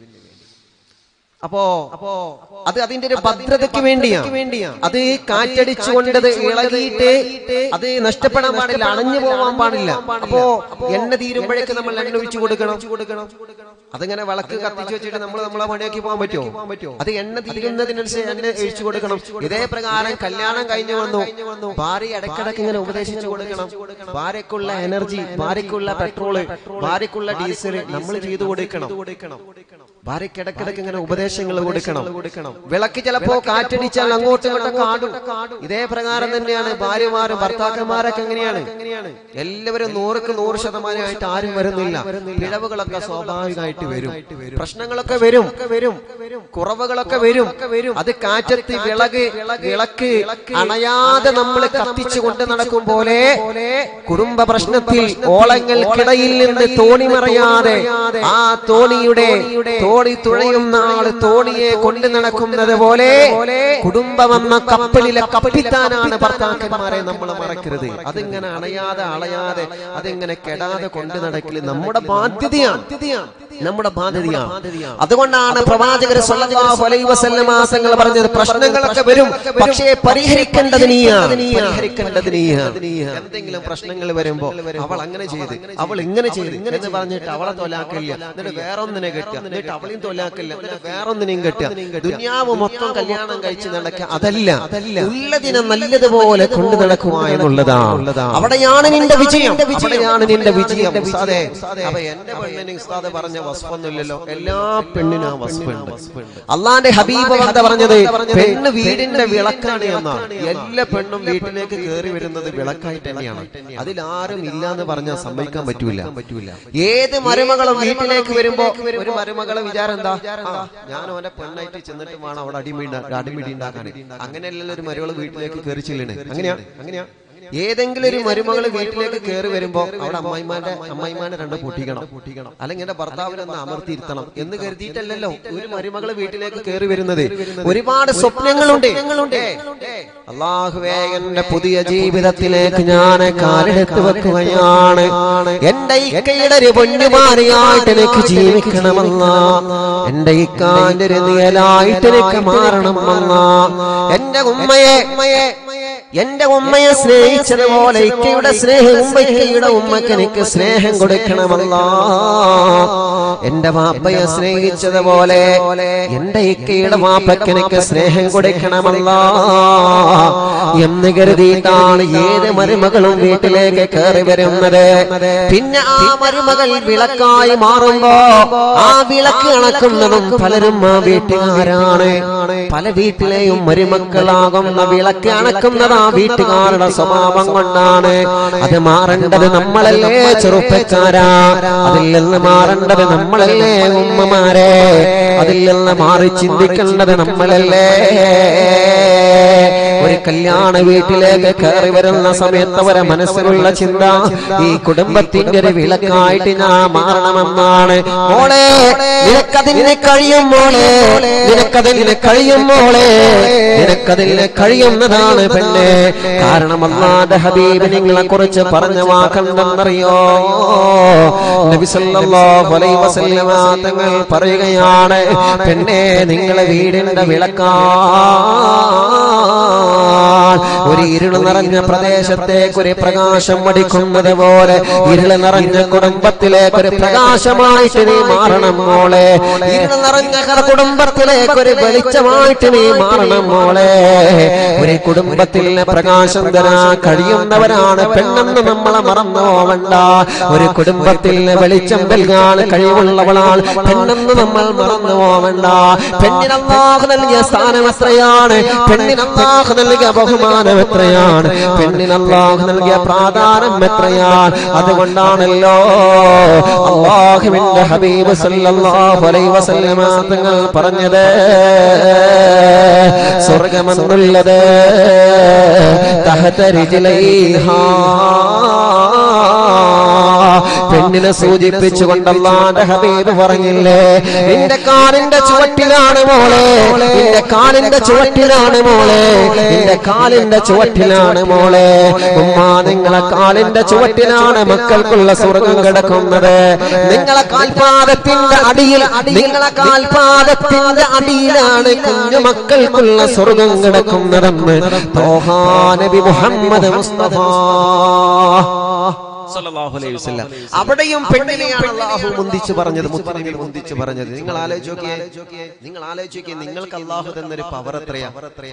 Speaker 1: അപ്പോ അപ്പോ അത് അതിന്റെ ഒരു ഭദ്രതയ്ക്ക് വേണ്ടിയാണ് അത് കാറ്റടിച്ചുകൊണ്ടത് ഇളകിയിട്ട് അത് നഷ്ടപ്പെടാൻ പാടില്ല അണഞ്ഞു പോവാൻ പാടില്ല അപ്പോ എണ്ണ തീരുമ്പോഴേക്ക് നമ്മൾ എണ്ണ ഒഴിച്ചു കൊടുക്കണം കൊടുക്കണം അതിങ്ങനെ വിളക്ക് കത്തിച്ചു വെച്ചിട്ട് നമ്മൾ നമ്മളെ പണിയാക്കി പോകാൻ പറ്റുമോ അത് എണ്ണ തീരുന്നതിനനുസരിച്ച് എണ്ണ ഒഴിച്ചു കൊടുക്കണം ഇതേ പ്രകാരം കല്യാണം കഴിഞ്ഞു വന്നു ഭാര്യ ഇടക്കിടക്ക് ഇങ്ങനെ ഉപദേശിച്ചു കൊടുക്കണം ഭാര്യക്കുള്ള എനർജി ഭാര്യക്കുള്ള പെട്രോള് ഭാര്യക്കുള്ള ഡീസൽ നമ്മൾ ചെയ്തു കൊടുക്കണം ഭാര്യക്ക് ഇടക്കിടക്ക് ഇങ്ങനെ ഉപദേശങ്ങൾ കൊടുക്കണം കൊടുക്കണം വിളക്ക് ചിലപ്പോ കാറ്റടിച്ചാൽ അങ്ങോട്ടും ഇങ്ങോട്ടും ആടും ഇതേ പ്രകാരം തന്നെയാണ് ഭാര്യമാരും ഭർത്താക്കന്മാരൊക്കെ എങ്ങനെയാണ് എല്ലാവരും നൂറുക്ക് നൂറ് ശതമാനമായിട്ട് ആരും വരുന്നില്ല പിഴവുകളൊക്കെ സ്വാഭാവികമായിട്ട് വരും പ്രശ്നങ്ങളൊക്കെ വരും വരും കുറവുകളൊക്കെ വരും വരും അത് കാറ്റത്ത് വിളക് വിളക്ക് അണയാതെ നമ്മൾ കത്തിച്ചു കൊണ്ട് നടക്കും പോലെ കുടുംബ പ്രശ്നത്തിൽ ഓളങ്ങൾക്കിടയിൽ നിന്ന് തോണി മറയാതെ ആ തോണിയുടെ തോണി തുഴയുന്ന ആള് തോണിയെ കൊണ്ടു നടക്കുന്നത് പോലെ കുടുംബം എന്ന കപ്പലിലെ കപ്പിത്താനാണ് ഭർത്താക്കന്മാരെ നമ്മൾ മറക്കരുത് അതിങ്ങനെ അണയാതെ അളയാതെ അതിങ്ങനെ കെടാതെ കൊണ്ടു നടക്കല് നമ്മുടെ ബാധ്യതയാണ് നമ്മുടെ ബാധ്യതയാണ് അതുകൊണ്ടാണ് പ്രവാചകർ സ്വല്ലല്ലാഹു അലൈഹി വസല്ലമ തങ്ങൾ പറഞ്ഞത് പ്രശ്നങ്ങളൊക്കെ വരും പക്ഷേ പരിഹരിക്കേണ്ടത് നീയാണ് പരിഹരിക്കേണ്ടത് നീയാണ് എന്തെങ്കിലും പ്രശ്നങ്ങൾ വരുമ്പോ അവൾ അങ്ങനെ ചെയ്ത് അവൾ ഇങ്ങനെ ചെയ്ത് ഇങ്ങനെ എന്ന് പറഞ്ഞിട്ട് അവളെ തൊലാക്കില്ല എന്നിട്ട് വേറൊന്നിനെ കെട്ടുക എന്നിട്ട് അവളെയും തൊലാക്കില്ല എന്നിട്ട് വേറൊന്നിനെയും കെട്ടുക ദുനിയാവ് മൊത്തം കല്യാണം കഴിച്ച് നടക്കുക അതല്ല ഉള്ളതിനെ നല്ലതുപോലെ കൊണ്ടു നടക്കുക എന്നുള്ളതാണ് അവിടെയാണ് നിന്റെ വിജയം അവിടെയാണ് നിന്റെ വിജയം ഉസ്താദേ അപ്പൊ എന്റെ പെണ്ണിന് ഉസ്താദ് പറഞ്ഞ വസ്ഫൊന്നുമില്ലല്ലോ എല്ലാ പെണ്ണിനും ആ വസ്ഫുണ്ട് അള്ളാന്റെ ഹബീബ് എന്താ പറഞ്ഞത് പെണ്ണ് വീടിന്റെ വിളക്കാണ് എന്നാണ് എല്ലാ പെണ്ണും വീട്ടിലേക്ക് കയറി വരുന്നത് വിളക്കായിട്ട് തന്നെയാണ് അതിലാരും ഇല്ല എന്ന് പറഞ്ഞാൽ സമ്മതിക്കാൻ പറ്റൂല പറ്റൂല ഏത് മരുമകളും വീട്ടിലേക്ക് വരുമ്പോ ഒരു മരുമകളെ വിചാരം എന്താ ആ, ഞാൻ അവന്റെ പെണ്ണായിട്ട് ചെന്നിട്ട് വേണം അവിടെ അടിമിടി അടിമിടി ഉണ്ടാക്കാൻ അങ്ങനെയല്ലല്ലോ ഒരു മരുമകള് വീട്ടിലേക്ക് കയറി ചെല്ലണേ അങ്ങനെയാ അങ്ങനെയാ ഏതെങ്കിലും ഒരു മരുമകള് വീട്ടിലേക്ക് കയറി വരുമ്പോ അവിടെ അമ്മായിമാന്റെ അമ്മായിമാനെ രണ്ട് പൊട്ടിക്കണം പൊട്ടിക്കണം അല്ലെങ്കിൽ എന്റെ ഭർത്താവിനെ ഒന്ന് അമർത്തിയിരുത്തണം എന്ന് കരുതിയിട്ടല്ലല്ലോ ഒരു മരുമകള് വീട്ടിലേക്ക് കയറി വരുന്നത് ഒരുപാട് സ്വപ്നങ്ങളുണ്ട് അള്ളാഹുവേ എന്റെ പുതിയ ജീവിതത്തിലേക്ക് ഞാൻ കാലെടുത്ത് വെക്കുകയാണ് എന്റെ ഇക്കയുടെ ഒരു പൊന്നുമാരിയായിട്ട് എനിക്ക് ജീവിക്കണമെന്ന എന്റെ ഇക്കാന്റെ ഒരു നിയലായിട്ട് എനിക്ക് മാറണമെന്ന എന്റെ ഉമ്മയെ ഉമ്മയെ എന്റെ ഉമ്മയെ സ്നേഹിച്ചതുപോലെ ഇക്കയുടെ സ്നേഹം ഉമ്മയ്ക്കയുടെ ഉമ്മക്ക് എനിക്ക് സ്നേഹം കൊടുക്കണമല്ല എന്റെ വാപ്പയെ സ്നേഹിച്ചതുപോലെ എന്റെ ഇക്കയുടെ വാപ്പയ്ക്ക് എനിക്ക് സ്നേഹം കൊടുക്കണമല്ല എന്ന് കരുതിയിട്ടാണ് ഏത് മരുമകളും വീട്ടിലേക്ക് കയറി വരുന്നത് പിന്നെ ആ മരുമകൾ വിളക്കായി മാറുമ്പോ ആ വിളക്ക് അണക്കുന്നതും പലരും ആ വീട്ടുകാരാണ് പല വീട്ടിലെയും മരുമക്കളാകുന്ന വിളക്ക് അണക്കുന്നത് ആ വീട്ടുകാരുടെ സ്വഭാവം കൊണ്ടാണ് അത് മാറേണ്ടത് നമ്മളല്ലേ ചെറുപ്പക്കാരാ അതിൽ നിന്ന് മാറേണ്ടത് നമ്മളല്ലേ ഉമ്മമാരെ അതിൽ നിന്ന് മാറി ചിന്തിക്കേണ്ടത് നമ്മളല്ലേ ഒരു കല്യാണ വീട്ടിലേക്ക് കയറി വരുന്ന സമയത്ത് അവരെ മനസ്സിലുള്ള ചിന്ത ഈ കുടുംബത്തിന്റെ ഒരു വിളക്കായിട്ട് ഞാൻ മാറണമെന്നാണ് മോളെ നിനക്കതിന് കഴിയും മോളെ നിനക്കതിന് കഴിയും മോളെ നിനക്കതിന് കഴിയുന്നതാണ് പെണ്ണെ കാരണം അള്ളാന്റെ ഹബീബ് നിങ്ങളെ കുറിച്ച് പറഞ്ഞ വാക്കെന്തെന്നറിയോ നബി സല്ലല്ലാഹു അലൈഹി വസല്ലമ തങ്ങൾ പറയുകയാണ് പെണ്ണെ നിങ്ങളെ വീടിന്റെ വിളക്കാ ഒരു ഇരുൾ നിറഞ്ഞ പ്രദേശത്തേക്ക് ഒരു പ്രകാശം അടിക്കുന്നത് പോലെ ഇരുൾ നിറഞ്ഞ കുടുംബത്തിലേക്ക് ഒരു പ്രകാശമായിട്ട് നീ മാറണം മോളെ ഇരുൾ നിറഞ്ഞ കുടുംബത്തിലേക്ക് ഒരു വെളിച്ചമായിട്ട് നീ മാറണം മോളെ ഒരു കുടുംബത്തിൽ പ്രകാശം തരാൻ കഴിയുന്നവരാണ് പെണ്ണെന്ന് നമ്മളെ മറന്നു പോവണ്ട ഒരു കുടുംബത്തിൽ വെളിച്ചം നൽകാൻ കഴിവുള്ളവളാണ് പെണ്ണെന്ന് നമ്മൾ മറന്നു പോവണ്ട പെണ്ണിന് അല്ലാഹു നൽകിയ സ്ഥാനം എത്രയാണ് പെണ്ണിന് അല്ലാഹു നൽകിയ ബഹുമാനം എത്രയാണ് പെണ്ണിന് അല്ലാഹു നൽകിയ പ്രാധാന്യം എത്രയാണ് അതുകൊണ്ടാണല്ലോ അള്ളാഹുവിന്റെ ഹബീബ് സല്ലല്ലാഹു അലൈഹി വസല്ലമ തങ്ങൾ പറഞ്ഞത് സ്വർഗമെന്നുള്ളത് പെണ്ണിനെ സൂചിപ്പിച്ചുകൊണ്ടല്ലാന്റെ ഹബീബ് പറഞ്ഞില്ലേ നിന്റെ കാലിന്റെ ചുവട്ടിലാണ് മോളെ നിന്റെ കാലിന്റെ ചുവട്ടിലാണ് മോളെ നിന്റെ കാലിന്റെ ചുവട്ടിലാണ് മോളെ ഉമ്മ നിങ്ങളെ കാലിന്റെ ചുവട്ടിലാണ് മക്കൾക്കുള്ള സ്വർഗം കിടക്കുന്നത് നിങ്ങളെ കാൽപാദത്തിന്റെ അടിയിൽ നിങ്ങളെ കാൽപാദത്തിന്റെ അടിയിലാണ് കുഞ്ഞു മക്കൾക്കുള്ള സ്വർഗം കിടക്കുന്നതെന്ന് തോഹാ നബി മുഹമ്മദ് മുസ്തഫ സല്ലല്ലാഹു അലൈഹി വസല്ലം. അവിടെയും പെണ്ണിനെയാണ് അള്ളാഹു മുന്തിച്ച് പറഞ്ഞത് മുത്തനബി മുന്തിച്ച് പറഞ്ഞത് നിങ്ങൾ ആലോചിച്ച് നോക്കിയേ നിങ്ങൾ ആലോചിച്ച് നോക്കിയേ നിങ്ങൾക്ക് അള്ളാഹു തന്നൊരു പവർ എത്രയാ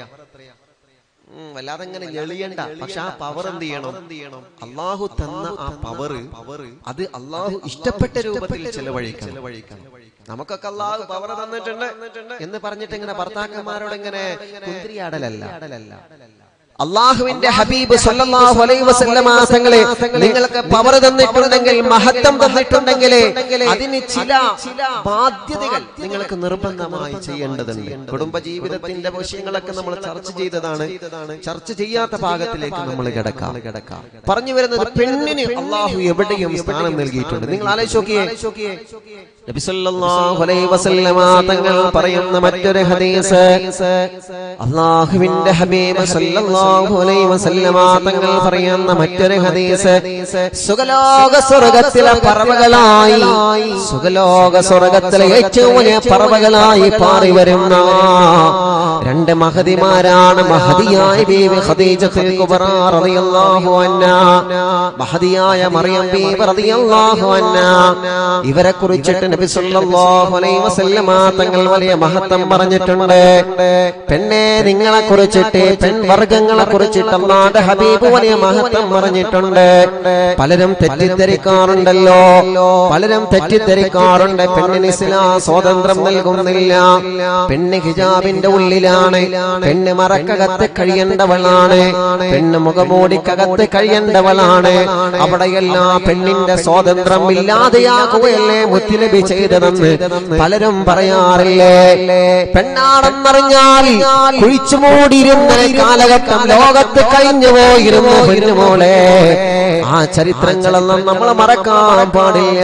Speaker 1: ഉം, വല്ലാതെ ഇങ്ങനെ ഞെളിയണ്ട പക്ഷെ ആ പവർ എന്ത് ചെയ്യണം അള്ളാഹു തന്ന ആ പവർ അത് അള്ളാഹു ഇഷ്ടപ്പെട്ട രൂപത്തിൽ ചെലവഴിക്കണം നമുക്കൊക്കെ അള്ളാഹു പവർ തന്നിട്ടുണ്ട് എന്ന് പറഞ്ഞിട്ട് ഇങ്ങനെ ഭർത്താക്കന്മാരോട് ഇങ്ങനെ കുന്തിരിയാടലല്ല അള്ളാഹുവിന്റെ ഹബീബ് സല്ലല്ലാഹു അലൈഹി വസല്ലമ തങ്ങളെ നിങ്ങൾക്ക് പവർ തന്നിട്ടുണ്ടെങ്കിൽ മഹത്വം തന്നിട്ടുണ്ടെങ്കിൽ അതിന് ചില ബാധ്യതകൾ നിങ്ങൾക്ക് നിർബന്ധമായി ചെയ്യേണ്ടതുണ്ട് കുടുംബ ജീവിതത്തിന്റെ വിഷയങ്ങളൊക്കെ നമ്മൾ ചർച്ച ചെയ്തതാണ് ചർച്ച ചെയ്യാത്ത ഭാഗത്തിലേക്ക് നമ്മൾ കിടക്കാം പറഞ്ഞു വരുന്നത് പെണ്ണിന് അള്ളാഹു എവിടെയും സ്ഥാനം നൽകിയിട്ടുണ്ട് നിങ്ങൾ ആലോചിച്ച് നോക്കിയേ നബി സല്ലല്ലാഹു അലൈഹി വസല്ലമ തങ്ങൾ പറയുന്ന മറ്റൊരു ഹദീസ് അള്ളാഹുവിന്റെ ഹബീബ് സല്ലല്ലാഹു അലൈഹി വസല്ലമ തങ്ങൾ പറയുന്ന മറ്റൊരു ഹദീസ് സുഖലോക സ്വർഗത്തിലെ പറവകളായി സുഖലോക സ്വർഗത്തിലെ ഏറ്റവും വലിയ പറവകളായി പാറി വരുന്ന രണ്ട് മഹതിമാരാണ് മഹതിയായ ബീവി ഖദീജത്തുൽ കുബ്ര റളിയല്ലാഹു അൻഹാ മഹതിയായ മറിയം ബീവി റളിയല്ലാഹു അൻഹാ ഇവരെ കുറിച്ചിട്ട് നബി സല്ലല്ലാഹു അലൈഹി വസല്ലമ തങ്ങൾ വലിയ മഹത്വം പറഞ്ഞിട്ടുണ്ട് പെണ്ണെ നിങ്ങളെ കുറിച്ചിട്ട് പെൺവർഗങ്ങളെ കുറിച്ചിട്ട് അള്ളാന്റെ ഹബീബ് വലിയ മഹത്വം പറഞ്ഞിട്ടുണ്ട് പലരും തെറ്റിദ്ധരിക്കാറുണ്ടല്ലോ പലരും തെറ്റിദ്ധരിക്കാറുണ്ട് പെണ്ണിന് ഇസ്ലാം സ്വാതന്ത്ര്യം നൽകുന്നില്ല പെണ്ണ് ഹിജാബിന്റെ ഉള്ളിലാണ് പെണ്ണ് മറക്കകത്ത് കഴിയേണ്ടവളാണ് പെണ്ണ് മുഖമൂടിക്കകത്ത് കഴിയേണ്ടവളാണ് അവിടെയെല്ലാം പെണ്ണിന്റെ സ്വാതന്ത്ര്യം ഇല്ലാതെയാക്കുകയല്ലേ മുത്തുനബി ചെയ്തതെന്ന് പലരും പറയാറില്ലേ പെണ്ണാണെന്നറിഞ്ഞാൽ കുഴിച്ചു മൂടിയിരുന്ന കാലഘട്ടം ലോകത്ത് കഴിഞ്ഞു പോയിരുന്നു പൊന്നുമോളെ ആ ചരിത്രങ്ങളൊന്നും നമ്മൾ മറക്കാൻ പാടില്ല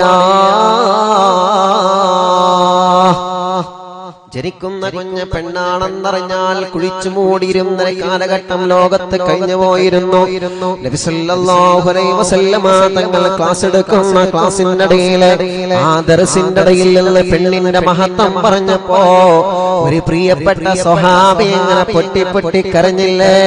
Speaker 1: ജനിക്കുന്ന കുഞ്ഞ് പെണ്ണാണെന്നറിഞ്ഞാൽ കുഴിച്ചു മൂടിയിരുന്ന കാലഘട്ടം ലോകത്ത് കഴിഞ്ഞു പോയിരുന്നു നബി സല്ലല്ലാഹു അലൈഹി വസല്ലമ തങ്ങൾ ക്ലാസ് എടുക്കുന്ന ക്ലാസിന്റെ ഇടയിൽ ആ ദർസിന്റെ ഇടയിൽ നിന്ന് പെണ്ണിന്റെ മഹത്വം പറഞ്ഞപ്പോ ഒരു പ്രിയപ്പെട്ട സ്വഹാബി ഇങ്ങനെ പൊട്ടി പൊട്ടി കരഞ്ഞില്ലേ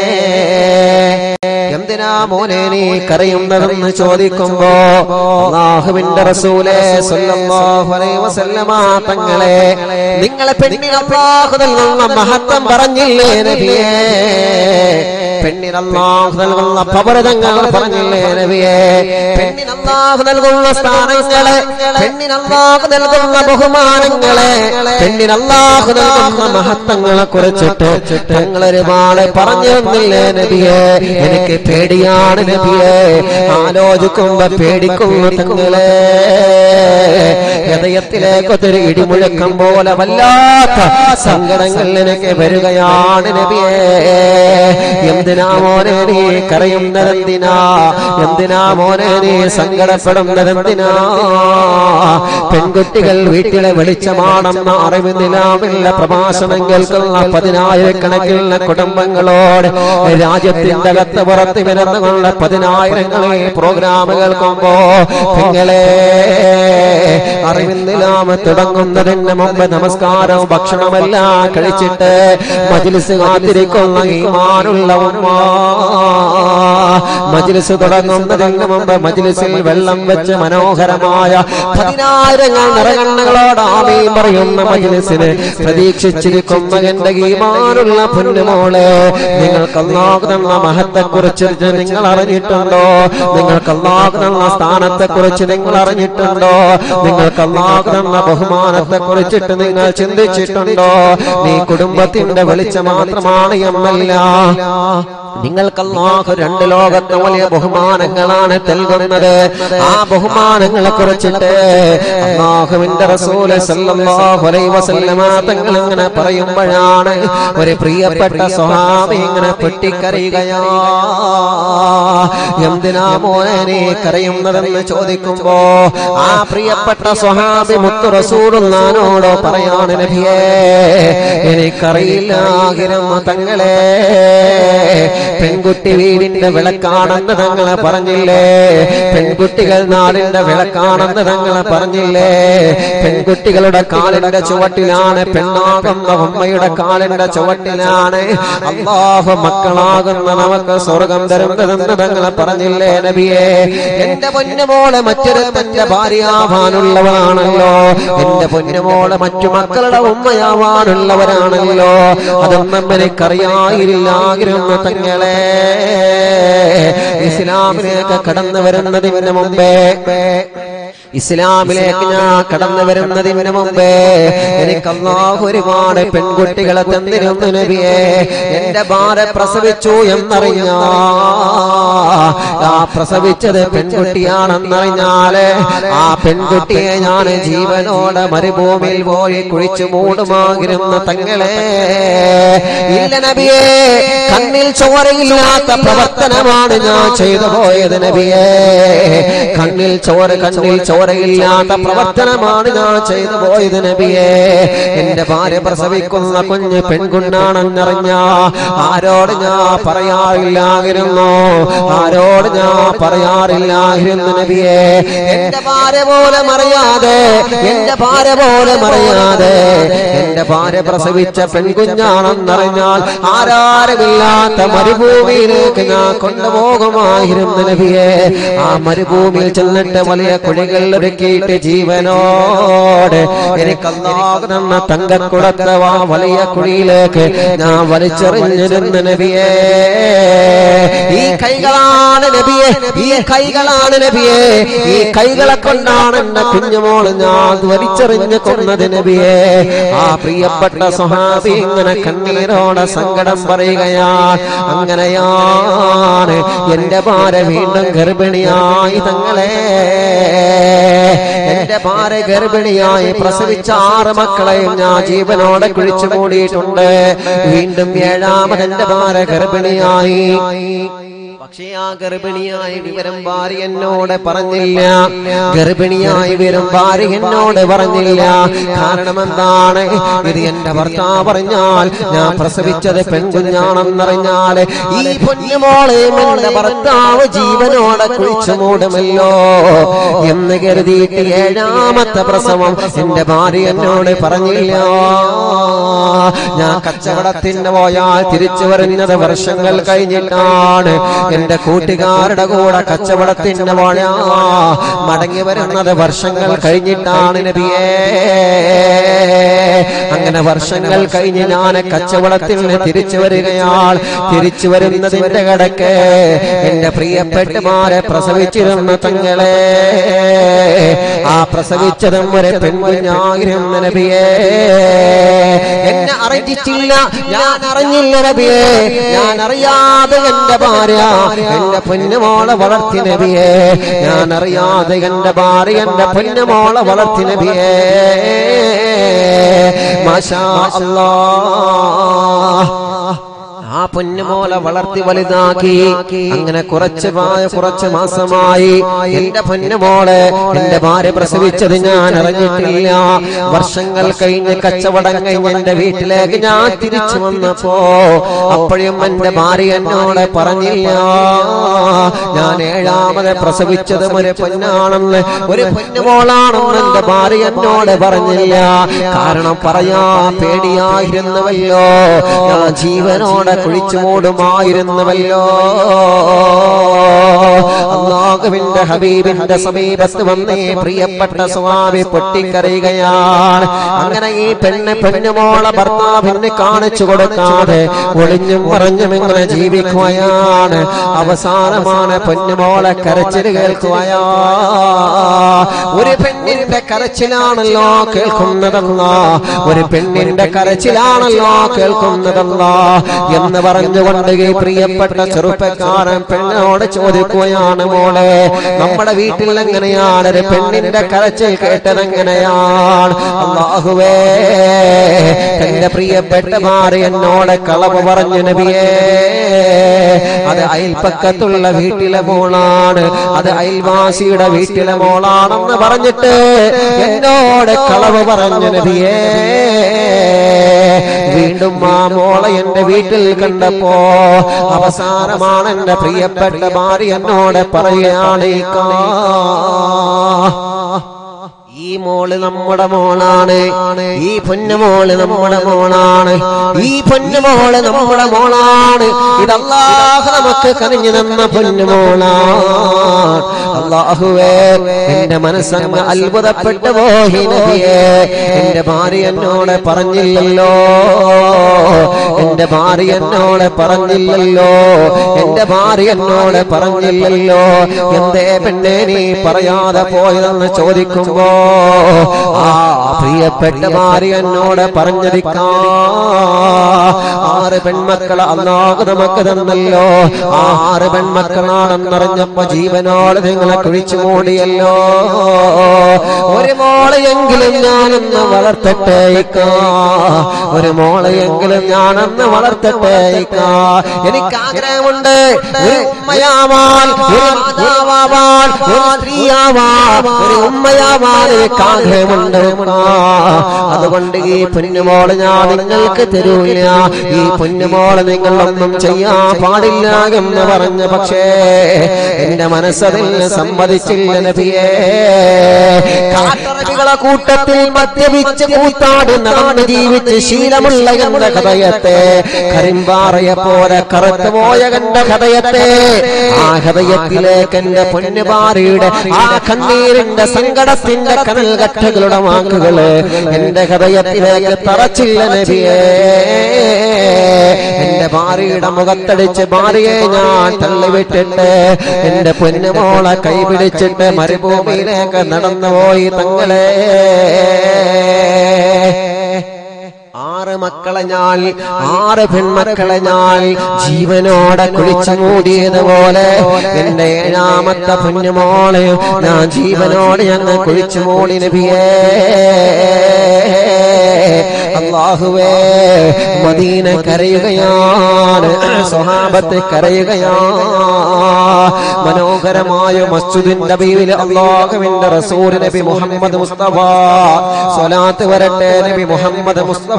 Speaker 1: എന്തിനാ മോനെ നീ കരയുന്നതെന്ന് ചോദിക്കുമ്പോ അള്ളാഹുവിന്റെ റസൂലേ സല്ലല്ലാഹു അലൈഹി വസല്ലമ തങ്ങളെ നിങ്ങളെ പെണ്ണിന് അള്ളാഹു നൽകുന്ന മഹത്വം പറഞ്ഞില്ലേ നബിയേ പെണ്ണിന് അള്ളാഹു നൽകുന്ന പവരതങ്ങൾ പറഞ്ഞില്ലേ നബിയേ പെണ്ണിന് അള്ളാഹു നൽകുന്ന സ്ഥാനങ്ങളെ പെണ്ണിന് അള്ളാഹു നൽകുന്ന ബഹുമാനങ്ങളെ പെണ്ണിന് അള്ളാഹു നൽകുന്ന മഹത്വങ്ങളെ കുറിച്ചിട്ട് തങ്ങൾ ഒരുപാട് പറഞ്ഞു തന്നില്ലേ നബിയെ എനിക്ക് പേടിയാണ് നബിയെ ആലോചിക്കുമ്പോ പേടിക്കുന്നു തങ്ങളെ ഹൃദയത്തിലേക്ക് ഒത്തിരി ഇടിമുഴക്കം പോലെ വല്ലാത്ത സങ്കടങ്ങൾ എനിക്ക് വരികയാണ് നബിയെ എന്തിനാ മോനെ നീ കരയുന്നതെന്തിനാ എന്തിനാ മോനെ നീ സങ്കടപ്പെടുന്നതെന്തിനാ പെൺകുട്ടികൾ വീട്ടിലെ വെളിച്ചമാണെന്ന അറിവ് നിലാവില്ല പ്രഭാഷണം കേൾക്കുന്ന പതിനായിരക്കണക്കിന് കുടുംബങ്ങളോട് രാജ്യത്തിന്റെ അകത്ത് പുറത്ത് വരുന്നുകൊണ്ട് പതിനായിരങ്ങളെ പ്രോഗ്രാം കേൾക്കുമ്പോ നിങ്ങളെ അറിവിന്നിലാമ തുടങ്ങുന്നതിന് മുമ്പ് നമസ്കാരവും ഭക്ഷണമെല്ലാം കഴിച്ചിട്ട് മജിലിസ് കാത്തിരിക്കുന്ന ഈമാനുള്ള ഉമ്മ മജ്ലിസ് തുടങ്ങുന്നതിന് മുമ്പ് മജ്ലിസിൽ വെള്ളം വെച്ച് മനോഹരമായ പതിനായിരങ്ങൾ നിറകണ്ണുകളോട് ആമയും പറയുന്ന മജ്ലിസിന് പ്രതീക്ഷിച്ചിരിക്കുന്ന എന്റെ ഈമാനുള്ള പൊന്നുമോളെ നിങ്ങൾക്ക് അള്ളാഹു തന്ന മഹത്തെ കുറിച്ച് നിങ്ങൾ അറിഞ്ഞിട്ടുണ്ടോ നിങ്ങൾക്ക് അള്ളാഹു തന്ന സ്ഥാനത്തെ കുറിച്ച് നിങ്ങൾ അറിഞ്ഞിട്ടുണ്ടോ നിങ്ങൾക്ക് അള്ളാഹു തന്ന ബഹുമാനത്തെ കുറിച്ചിട്ട് നിങ്ങൾ ചിന്തിച്ചിട്ടുണ്ടോ നീ കുടുംബത്തിന്റെ വെളിച്ചം മാത്രമാണ് എന്നല്ല നിങ്ങൾക്ക് അള്ളാഹു രണ്ട് ലോകത്തെ വലിയ ബഹുമാനങ്ങളാണ് നൽകുന്നത് ആ ബഹുമാനങ്ങളെ കുറിച്ചിട്ട് അള്ളാഹുവിന്റെ റസൂല് സല്ലല്ലാഹു അലൈഹി വസല്ലമ തങ്ങൾ ഇങ്ങനെ പറയുമ്പോഴാണ് ഒരു പ്രിയപ്പെട്ട സ്വഹാബി ഇങ്ങനെ പൊട്ടിക്കരയുകയാ എന്തിനാ മോനെ നീ കരയുന്നതെന്ന് ചോദിക്കുമ്പോ ആ പ്രിയപ്പെട്ട സ്വഹാബി മുത്തു റസൂലുള്ളാനോട് പറയാണ് നബിയേ എനിക്കറിയില്ലാകിരുന്നു തങ്ങളെ പെൺകുട്ടി വീടിന്റെ വിളക്കാണെന്ന് തങ്ങളെ പറഞ്ഞില്ലേ പെൺകുട്ടികൾ നാടിന്റെ വിളക്കാണെന്ന് തങ്ങളെ പറഞ്ഞില്ലേ പെൺകുട്ടികളുടെ കാലിന്റെ ചുവട്ടിലാണ് പെണ്ണാകുന്ന ഉമ്മയുടെ കാലിന്റെ ചുവട്ടിലാണ് അള്ളാഹു മക്കളാകുന്ന നമുക്ക് സ്വർഗം തരുന്നതെന്ന് തങ്ങളെ പറഞ്ഞില്ലേ നബിയെ എന്റെ പൊന്നുമോളെ മറ്റൊരു തന്റെ ഭാര്യയാവാനുള്ളവരാണല്ലോ എന്റെ പൊന്നുമോളെ മറ്റു മക്കളുടെ ഉമ്മയാവാനുള്ളവരാണല്ലോ അതൊന്നും എനിക്കറിയായിരുന്നാകിരുന്ന തങ്ങളെ ഇസ്ലാമിലേക്ക് കടന്നു വരുന്നതിന് മുമ്പേ ഇസ്ലാമിലേക്ക് ഞാൻ കടന്നു വരുന്നതിന് മുമ്പേ എനിക്ക് അള്ളാഹു ഒരുപാട് പെൺകുട്ടികളെ തന്നിരുന്നു നബിയെ എന്റെ ഭാര്യ പ്രസവിച്ചു എന്നറിഞ്ഞ ആ പ്രസവിച്ചത് പെൺകുട്ടിയാണെന്നറിഞ്ഞാല് ആ പെൺകുട്ടിയെ ഞാൻ ജീവനോടെ മരുഭൂമിയിൽ പോയി കുഴിച്ചു മൂടുമാകിരുന്ന തങ്ങളെ ഇല്ല നബിയെ കണ്ണിൽ ചോരയില്ലാത്ത പ്രവർത്തനമാണ് ഞാൻ ചെയ്തു പോയത് നബിയെ കണ്ണിൽ ചോര കണ്ണിൽ ചോരയില്ലാത്ത പ്രവർത്തനമാണ് ഞാൻ ചെയ്തു പോയത് നബിയെ എന്റെ ഭാര്യ പ്രസവിക്കുന്ന കുഞ്ഞ് പെൺകുണ്ണാണെന്നറിഞ്ഞ ആരോട് ഞാൻ പറയാറില്ലായിരുന്നു ആരോട് ഞാൻ പറയാറില്ലായിരുന്നു നബിയെ എന്റെ ഭാര്യ പോലെ മറിയാതെ എന്റെ ഭാര്യ പോലെ മറിയാതെ എന്റെ ഭാര്യ പ്രസവിച്ച പെൺകുഞ്ഞാണെന്നറിഞ്ഞാൽ ആരാരുമില്ലാത്ത മരുഭൂമിയിലേക്ക് ഞാൻ കൊണ്ടുപോകുമായിരുന്നു നബിയെ ആ മരുഭൂമിയിൽ ചെന്നിട്ട് വലിയ കുഴികൾ ഒരുക്കിയിട്ട് ജീവനോട് എനിക്ക് അല്ലാഹു തന്ന തങ്കക്കുടത്തെ ആ വലിയ കുഴിയിലേക്ക് ഞാൻ വലിച്ചെറിഞ്ഞിരുന്ന നബിയെ ഈ കൈകളാണ് നബിയെ ഈ കൈകളാണ് നബിയെ ഈ കൈകളെ കൊണ്ടാണ് എന്റെ കുഞ്ഞുമോള് ഞാൻ വലിച്ചെറിഞ്ഞ് കൊന്നത് നബിയെ ആ പ്രിയപ്പെട്ട സ്വഹാബി ഇങ്ങനെ കണ്ണീരോടെ സങ്കടം പറയുകയാണ് അങ്ങനെയാണ് എന്റെ ഭാര്യ വീണ്ടും ഗർഭിണിയായി തങ്ങളെ എന്റെ ഭാര്യ ഗർഭിണിയായി പ്രസവിച്ച ആറ് മക്കളെയും ഞാൻ ജീവനോടെ കുഴിച്ചു മൂടിയിട്ടുണ്ട് വീണ്ടും ഏഴാമത് എന്റെ ഭാര്യ ഗർഭിണിയായി പക്ഷേ ആ ഗർഭിണിയായി വിവരം ഭാര്യ എന്നോട് പറഞ്ഞില്ല ഗർഭിണിയായി വിവരം ഭാര്യ എന്നോട് പറഞ്ഞില്ല കാരണം എന്താണ് ഇത് എന്റെ ഭർത്താവ് പറഞ്ഞാൽ ഞാൻ പ്രസവിച്ചത് പെൺകുഞ്ഞാണെന്നറിഞ്ഞാൽ ഈ പൊന്നുമോളെയും എന്റെ ഭർത്താവ് ജീവനോടെ കുഴിച്ചു മൂടുമല്ലോ എന്ന് കരുതിയിട്ട് ഏഴാമത്തെ പ്രസവം എന്റെ ഭാര്യ എന്നോട് പറഞ്ഞില്ല ഞാൻ കച്ചവടത്തിന് പോയാൽ തിരിച്ചു വരുന്നത് വർഷങ്ങൾ കഴിഞ്ഞിട്ടാണ് എന്റെ കൂട്ടുകാരുടെ കൂടെ കച്ചവടത്തിന് പോയാ മടങ്ങി വരുന്നത് വർഷങ്ങൾ കഴിഞ്ഞിട്ടാണ് നബിയേ അങ്ങനെ വർഷങ്ങൾ കഴിഞ്ഞ് ഞാൻ കച്ചവടത്തിന് തിരിച്ചു വരികയാൾ തിരിച്ചു വരുന്നതിന്റെ കടക്ക് എന്റെ പ്രിയപ്പെട്ടമാരെ പ്രസവിച്ചിരുന്ന തങ്ങളെ ആ പ്രസവിച്ചതും ഒരു പെൺകുഞ്ഞായിരുന്നു നബിയേ എന്നെ അറിഞ്ഞിട്ടില്ല ഞാൻ അറിഞ്ഞില്ല നബിയേ ഞാൻ അറിയാതെ എന്റെ ഭാര്യ എന്റെ പൊന്നുമോളെ വളർത്തി നബിയേ ഞാൻ അറിയാതെ എന്റെ ഭാര്യ എന്റെ പൊന്നുമോളെ വളർത്തി നബിയേ മാഷാ അല്ലാ ആ പൊന്നുമോളെ വളർത്തി വലുതാക്കി അങ്ങനെ കുറച്ച് പ്രായ- കുറച്ച് മാസമായി എന്റെ പൊന്നുമോളെ എന്റെ ഭാര്യ പ്രസവിച്ചത് ഞാൻ അറിഞ്ഞിട്ടില്ല വർഷങ്ങൾ കഴിഞ്ഞ് കച്ചവടം കഴിഞ്ഞ് എന്റെ വീട്ടിലേക്ക് ഞാൻ തിരിച്ചു വന്നപ്പോ അപ്പോഴും എന്റെ ഭാര്യ എന്നോട് പറഞ്ഞില്ല ഞാൻ ഏഴാമത് പ്രസവിച്ചത് ഒരു പൊന്നാണെന്ന് ഒരു പൊന്നുമോളാണെന്ന് എന്റെ ഭാര്യ എന്നോട് പറഞ്ഞില്ല കാരണം പറയാ പേടിയായിരുന്നുവല്ലോ ഞാൻ ജീവനോടെ കുഴി കുഴിച്ചു മൂടുമായിരുന്നുവല്ലോ അള്ളാഹുവിന്റെ ഹബീബിന്റെ സമീപത്ത് വന്നേ പ്രിയപ്പെട്ട സ്വാമി പൊട്ടിക്കരയുകയാണ് അങ്ങനെ ഈ പെണ്ണ് പെണ്ണുമോളെ ഭർത്താവിന് കാണിച്ചു കൊടുക്കാതെ ഒളിഞ്ഞും പറഞ്ഞും ഇങ്ങനെ ജീവിക്കുകയാണ് അവസാനമാണ് പൊന്നുമോളെ കരച്ചിൽ കേൾക്കുകയാ ഒരു പെണ്ണിന്റെ കരച്ചിലാണല്ലോ കേൾക്കുന്നതല്ല ഒരു പെണ്ണിന്റെ കരച്ചിലാണല്ലോ കേൾക്കുന്നതല്ല എന്ന് പറഞ്ഞുകൊണ്ട് ഈ പ്രിയപ്പെട്ട ചെറുപ്പക്കാരൻ പെണ്ണോട് ചോദിക്കുകയാണ് മോളെ നമ്മുടെ വീട്ടിൽ എങ്ങനെയാണ് ഒരു പെണ്ണിന്റെ കരച്ചിൽ കേട്ടത് എങ്ങനെയാണ് അള്ളാഹുവേ എന്റെ പ്രിയപ്പെട്ട ഭാര്യ എന്നോട് കളവ് പറഞ്ഞു നബിയേ അത് അയൽപ്പക്കത്തുള്ള വീട്ടിലെ മോളാണ് അത് അയൽവാസിയുടെ വീട്ടിലെ മോളാണെന്ന് പറഞ്ഞിട്ട് എന്നോട് കളവ് പറഞ്ഞു നബിയേ വീണ്ടും ആ മോളെ എന്റെ വീട്ടിൽ കണ്ടപ്പോ അവസാനമാണ് എന്റെ പ്രിയപ്പെട്ട ഭാര്യ എന്നോട് പറയുകയാണ് ഈ കാ ഈ മോള് നമ്മുടെ മോളാണ് ഈ പൊന്നുമോള് നമ്മുടെ മോളാണ് ഈ പൊന്നുമോള് നമ്മുടെ മോളാണ് ഇതല്ലാഹ് നമുക്ക് കനിഞ്ഞു തന്ന പൊന്നുമോളാണ് അള്ളാഹുവേ എന്റെ മനസ്സങ്ങ് അത്ഭുതപ്പെട്ടു പോയി നബിയേ എന്റെ ഭാര്യ എന്നോട് പറഞ്ഞില്ലല്ലോ എന്റെ ഭാര്യ എന്നോട് പറഞ്ഞില്ലല്ലോ എന്റെ ഭാര്യ എന്നോട് പറഞ്ഞില്ലല്ലോ എന്തേ പെണ്ണെ നീ പറയാതെ പോയതെന്ന് ചോദിക്കുമ്പോ ആ പ്രിയപ്പെട്ട ഭാര്യ എന്നോട് പറഞ്ഞിരിക്കാ ആറ് പെൺമക്കൾ അന്നാകെ നമുക്ക് തന്നല്ലോ ആ ആറ് പെൺമക്കളാണെന്നറിഞ്ഞപ്പോ ജീവനോട് നിങ്ങളെ കുഴിച്ചു മൂടിയല്ലോ ഒരു മോളെയെങ്കിലും ഞാനൊന്ന് വളർത്തട്ടേക്കാ ഒരു മോളെയെങ്കിലും ഞാനൊന്ന് വളർത്തട്ടേക്കാ എനിക്ക് ആഗ്രഹമുണ്ട് ഒരു ഉമ്മയാവാൻ ഒരു മാതാവാൻ ഒരു സ്ത്രീയാവാൻ ഒരു ഉമ്മയാവാൻ എനിക്ക് ആഗ്രഹമുണ്ട് ഉമ്മാ. അതുകൊണ്ട് ഈ പൊന്നുമോള് ഞാൻ നിങ്ങൾക്ക് തരൂല ഈ പൊന്നുമോള് നിങ്ങളൊന്നും ചെയ്യാൻ പാടില്ല എന്ന് പറഞ്ഞ പക്ഷേ എന്റെ മനസ്സതിൽ സമ്മതിച്ചില്ല നബിയേ കാട്ടറബികളെ കൂട്ടത്തിൽ മദ്യപിച്ച് കൂത്താടി നടന്ന് ജീവിച്ച് ശീലമുള്ള എന്റെ ഹൃദയത്തെ കരിമ്പാറയെ പോലെ കറുത്തു പോയ എന്റെ ഹൃദയത്തെ ആ ഹൃദയത്തിലേക്ക് എന്റെ പൊന്നുപാറിയുടെ ആ കണ്ണീരിന്റെ സങ്കടത്തിന്റെ കനൽ കട്ടകളുടെ വാക്കുകള് എന്റെ ഹൃദയത്തിലേക്ക് തറച്ചില്ല നബിയേ എന്റെ ഭാര്യയുടെ മുഖത്തടിച്ച് ഭാര്യയെ ഞാൻ തള്ളിവിട്ടിട്ട് എന്റെ പൊന്നുമോളെ കൈപിടിച്ചിട്ട് മരുഭൂമിയിലേക്ക് നടന്നുപോയി തങ്ങളെ ആറ് മക്കളെ ഞാൻ ആറ് പെൺമക്കളെ ഞാൻ ജീവനോടെ കുളിച്ചു മൂടിയതുപോലെ എന്റെ ഏഴാമത്തെ പൊന്നുമോളെ ഞാൻ ജീവനോടെ ഞങ്ങൾ കുളിച്ചു മൂടി നബിയേ അള്ളാഹുവേ മദീന കരയുകയാണ് സ്വഹാബത്തെ കരയുകയാണ് മനോഹരമായ മസ്ജിദിൻ നബിയിൽ അള്ളാഹുവിന്റെ റസൂൽ നബി മുഹമ്മദ് മുസ്തഫ സ്വലാത്ത് വരട്ടെ നബി മുഹമ്മദ് മുസ്തഫ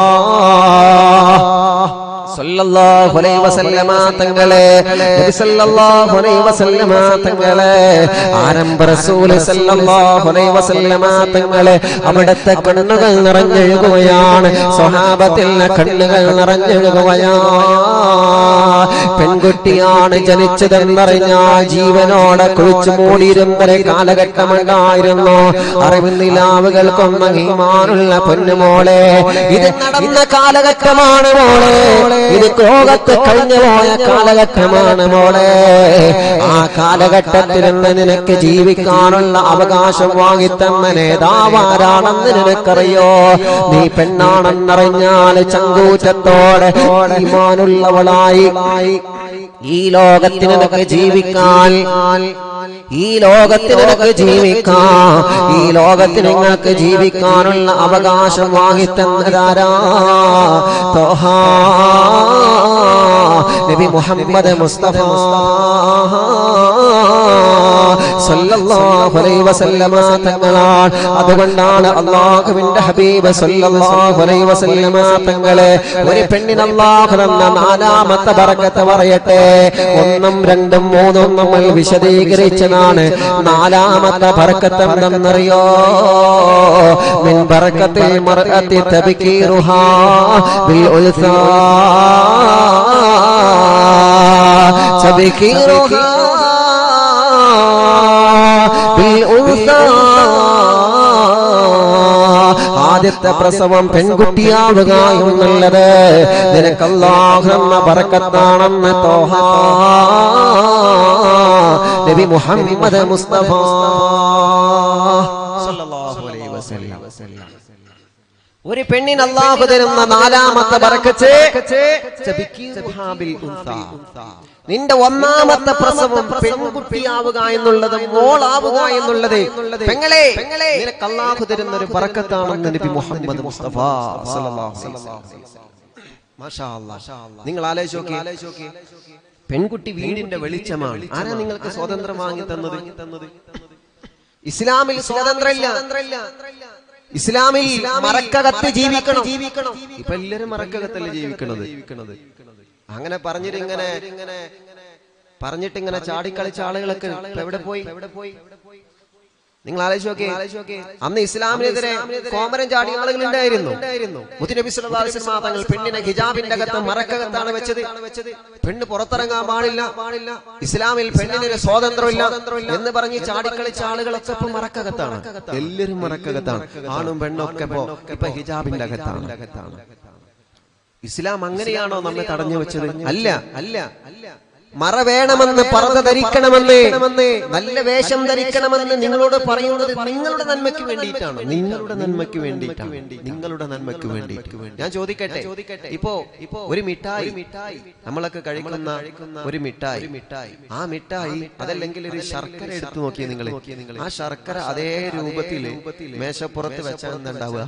Speaker 1: സല്ലല്ലാഹു അലൈഹി വസല്ലമ തങ്ങളെ നബി സല്ലല്ലാഹു അലൈഹി വസല്ലമ തങ്ങളെ ആരംഭ റസൂൽ സല്ലല്ലാഹു അലൈഹി വസല്ലമ തങ്ങളെ അവിടുത്തെ കണ്ണുകൾ നിറഞ്ഞൊഴുകുകയാണ് സ്വഹാബത്തിന്റെ കണ്ണുകൾ നിറഞ്ഞൊഴുകുകയാണ് പെൺകുട്ടിയാണ് ജനിച്ചതെന്നറിഞ്ഞ ജീവനോടെ കുഴിച്ചു മൂടിയിരുന്നൊരു കാലഘട്ടമുണ്ടായിരുന്നു അറിവ് നിലാവുകൾക്കൊന്നും ഈമാനുള്ള പൊന്നുമോളെ ഇത് നടന്ന കാലഘട്ടമാണ് മോളെ ഇത് ലോകത്ത് കഴിഞ്ഞു പോയ കാലഘട്ടമാണ് മോളെ ആ കാലഘട്ടത്തിൽ നിന്ന് നിനക്ക് ജീവിക്കാനുള്ള അവകാശം വാങ്ങിത്തന്ന നേതാവാരാണെന്ന് നിനക്കറിയോ നീ പെണ്ണാണെന്നറിഞ്ഞാൽ ചങ്കൂറ്റത്തോടെ ഈമാനുള്ളവളായി ഈ ലോകത്തിന് നിനക്ക് ജീവിക്കാൻ ഈ ലോകത്തിന് നിനക്ക് ജീവിക്കാം ഈ ലോകത്തിന് നിങ്ങൾക്ക് ജീവിക്കാനുള്ള അവകാശം വാങ്ങിത്തന്നതാരാ തോഹാ നബി മുഹമ്മദ് മുസ്തഫ സല്ലല്ലാഹു അലൈഹി വസല്ലമ തങ്ങളാണ് അതുകൊണ്ടാണ് അള്ളാഹുവിന്റെ ഹബീബ് സല്ലല്ലാഹു അലൈഹി വസല്ലമ തങ്ങളെ ഒരു പെണ്ണിന് അള്ളാഹു തന്ന നാലാമത്തെ ബറക്കത്ത് പറയട്ടെ ഒന്നും രണ്ടും മൂന്നും നമ്മൾ വിശദീകരിച്ച വിവരിച്ചതാണ് നാലാമത്തെ ബർക്കത്ത് എന്തെന്നറിയോ മിൻ ബർക്കത്തിൽ മർഅത്തി തബ്കീറുഹാ ബിൽ ഉൽസാ തബ്കീറുഹാ ബിൽ ഉൽസാ ആദ്യത്തെ പ്രസവം പെൺകുട്ടിയാവുക എന്നുള്ളത് നിനക്കല്ലാഹെന്ന പറക്കത്താണെന്ന് തോഹ നബി മുഹമ്മദ് മുസ്തഫ സല്ലല്ലാഹു അലൈഹി വസല്ലം ഒരു പെണ്ണിന് അള്ളാഹു തരുന്ന നാലാമത്തെ ബറക്കത്ത് തബ്കീറുഹാ ബിൽ ഉൻസാ. നിന്റെ ഒന്നാമത്തെ പ്രസവം പെൺകുട്ടിയാവുക എന്നുള്ളത് മോളാവുക എന്നുള്ളത് പെങ്ങളെ നിനക്ക് അള്ളാഹു തരുന്ന ഒരു ബറക്കത്താണെന്ന് നബി മുഹമ്മദ് മുസ്തഫ സല്ലല്ലാഹു അലൈഹി വസല്ലം. മാഷാ അല്ലാഹ്. നിങ്ങൾ ആലോചിച്ച് പെൺകുട്ടി വീടിന്റെ വെളിച്ചമാണ് ആരാ നിങ്ങൾക്ക് സ്വാതന്ത്ര്യം വാങ്ങി തന്നത് ഇസ്ലാമിൽ സ്വാതന്ത്ര്യമില്ല ഇസ്ലാമിൽ മറക്കകത്ത് ജീവിക്കണം ജീവിക്കണം ഇപ്പൊ എല്ലാരും മറക്കകത്തല്ലേ ജീവിക്കണത് അങ്ങനെ പറഞ്ഞിട്ട് ഇങ്ങനെ പറഞ്ഞിട്ട് ഇങ്ങനെ ചാടിക്കളിച്ച ആളുകളൊക്കെ ഇപ്പൊ എവിടെ പോയി എവിടെ പോയി നിങ്ങൾ ആലോചിച്ച് അന്ന് ഇസ്ലാമിനെതിരെ കോമരം ചാടിയ ആളുകൾ ഉണ്ടായിരുന്നു മുത്തുനബി സല്ലല്ലാഹു അലൈഹി വസല്ലം തങ്ങൾ പെണ്ണിനെ ഹിജാബിന്റെ അകത്ത് മറക്കകത്താണ് വെച്ചത് പെണ്ണ് പുറത്തിറങ്ങാൻ പാടില്ല പാടില്ല ഇസ്ലാമിൽ പെണ്ണിന് സ്വാതന്ത്ര്യമില്ല എന്ന് പറഞ്ഞ് ചാടിക്കളിച്ച ആളുകളൊക്കെ ഇപ്പൊ മറക്കകത്താണ് എല്ലാവരും മറക്കകത്താണ് ആണും പെണ്ണും ഒക്കെ ഇപ്പൊ ഇപ്പൊ ഹിജാബിന്റെ അകത്താണ് ഇസ്ലാം അങ്ങനെയാണോ നമ്മെ തടഞ്ഞു വെച്ചത് അല്ല അല്ല അല്ല മറ വേണമെന്ന് പറത ധരിക്കണമെന്ന് നല്ല വേഷം ധരിക്കണമെന്ന് നിങ്ങളോട് പറയുന്നത് നിങ്ങളുടെ നന്മയ്ക്ക് വേണ്ടിയിട്ടാണ് നിങ്ങളുടെ നന്മയ്ക്ക് വേണ്ടിയിട്ടാണ് നിങ്ങളുടെ നന്മയ്ക്ക് വേണ്ടിയിട്ട് ഞാൻ ചോദിക്കട്ടെ ഇപ്പോ ഇപ്പോ ഒരു മിഠായി മിഠായി നമ്മളൊക്കെ കഴിക്കുന്ന ഒരു മിഠായി മിഠായി ആ മിഠായി അതല്ലെങ്കിൽ ഒരു ശർക്കര എടുത്തു നോക്കിയ നിങ്ങൾ ആ ശർക്കര അതേ രൂപത്തില് മേശപ്പുറത്ത് വെച്ചാൽ എന്താ ഉണ്ടാവുക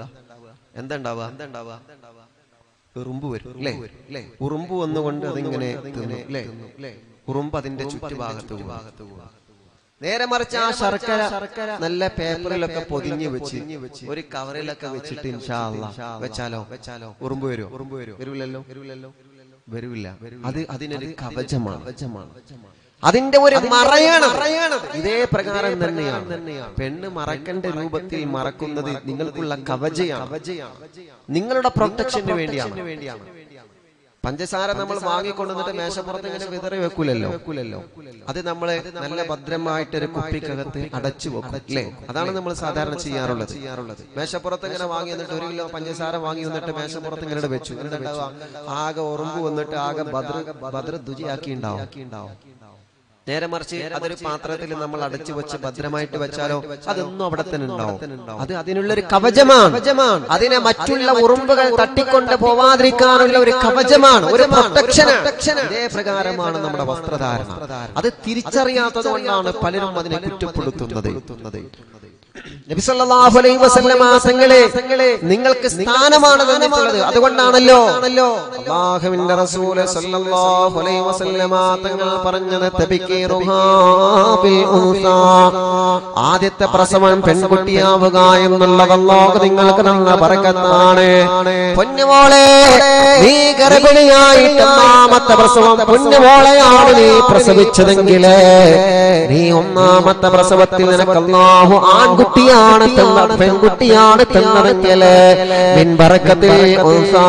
Speaker 1: എന്താ ഉണ്ടാവുക എന്താ ഉണ്ടാവുക ഉറുമ്പ് വരും അല്ലേ അല്ലേ ഉറുമ്പ് വന്നുകൊണ്ട് അതിങ്ങനെ തിന്നു അല്ലേ ഉറുമ്പ് അതിന്റെ ചുറ്റുഭാഗത്ത് പോകും നേരെ മറിച്ച് ആ ശർക്കര നല്ല പേപ്പറിലൊക്കെ പൊതിഞ്ഞ് വെച്ച് ഒരു കവറിലൊക്കെ വെച്ചിട്ട് ഇൻഷാ അല്ലാ വെച്ചാലോ വെച്ചാലോ ഉറുമ്പ് വരുമോ ഉറുമ്പ് വരുമോ വരൂലല്ലോ വരൂലല്ലോ വരൂല അത് അതിനൊരു കവചമാണ് കവചമാണ് അതിന്റെ ഒരു മറയാണ് ഇതേ പ്രകാരം തന്നെയാണ് പെണ്ണ് മറക്കേണ്ട രൂപത്തിൽ മറക്കുന്നത് നിങ്ങൾക്കുള്ള കവചയാണ് നിങ്ങളുടെ പ്രൊട്ടക്ഷന് വേണ്ടിയാണ് പഞ്ചസാര നമ്മൾ വാങ്ങിക്കൊണ്ടുവന്നിട്ട് മേശപ്പുറത്ത് ഇങ്ങനെ വിതറി വെക്കൂലല്ലോ വെക്കൂലല്ലോ അത് നമ്മള് നല്ല ഭദ്രമായിട്ട് ഒരു കുപ്പിക്കകത്ത് അടച്ചു വെക്കും അല്ലേ അതാണ് നമ്മൾ സാധാരണ ചെയ്യാറുള്ളത് ചെയ്യാറുള്ളത് മേശപ്പുറത്ത് ഇങ്ങനെ വാങ്ങി വന്നിട്ട് ഒരു കിലോ പഞ്ചസാര വാങ്ങി വന്നിട്ട് മേശപ്പുറത്ത് ഇങ്ങനെ വെച്ചു എന്താ ആകെ ഉറുമ്പ് വന്നിട്ട് ആകെ ഭദ്ര ഭദ്ര ദുചിയാക്കി ഉണ്ടാവും നേരെ മറിച്ച് അതൊരു പാത്രത്തിൽ നമ്മൾ അടച്ചു വെച്ച് ഭദ്രമായിട്ട് വെച്ചാലോ അതൊന്നും അവിടെ തന്നെ ഉണ്ടാവും അത് അതിനുള്ളൊരു കവചമാണ് അതിനെ മറ്റുള്ള ഉറുമ്പുകൾ തട്ടിക്കൊണ്ട് പോവാതിരിക്കാനുള്ള ഒരു കവചമാണ് ഒരു പ്രൊട്ടക്ഷൻ ഇതേ പ്രകാരമാണ് നമ്മുടെ വസ്ത്രധാരണം അത് തിരിച്ചറിയാത്തത് കൊണ്ടാണ് പലരും അതിനെ കുറ്റപ്പെടുത്തുന്നത് നബി സല്ലല്ലാഹു അലൈഹി വസല്ലമ തങ്ങളെ നിങ്ങൾക്ക് സ്ഥാനമാണ് തന്നിട്ടുള്ളത് അതുകൊണ്ടാണല്ലോ അല്ലാഹുവിന്റെ റസൂൽ സല്ലല്ലാഹു അലൈഹി വസല്ലമ തങ്ങൾ പറഞ്ഞത് തബിക്കീറുഹാ ബിൽ ഉൻസാ ആദ്യത്തെ പ്രസവം പെൺകുട്ടിയാവുക എന്നുള്ളത് അല്ലാഹു നിങ്ങൾക്ക് തന്ന ബറക്കത്താണ് പൊന്നുമോളെ നീ ഗർഭിണിയായിട്ട് ഒന്നാമത്തെ പ്രസവം പൊന്നുമോളെയാണ് നീ പ്രസവിച്ചതെങ്കിൽ നീ ഒന്നാമത്തെ പ്രസവത്തിൽ നിനക്ക് അല്ലാഹു ആൺകുട്ടിയാണ് തന്ന പെൺകുട്ടിയാണ് തന്നതെങ്കിൽ മിൻ ബറക്കത്തിൽ ഉൻസാ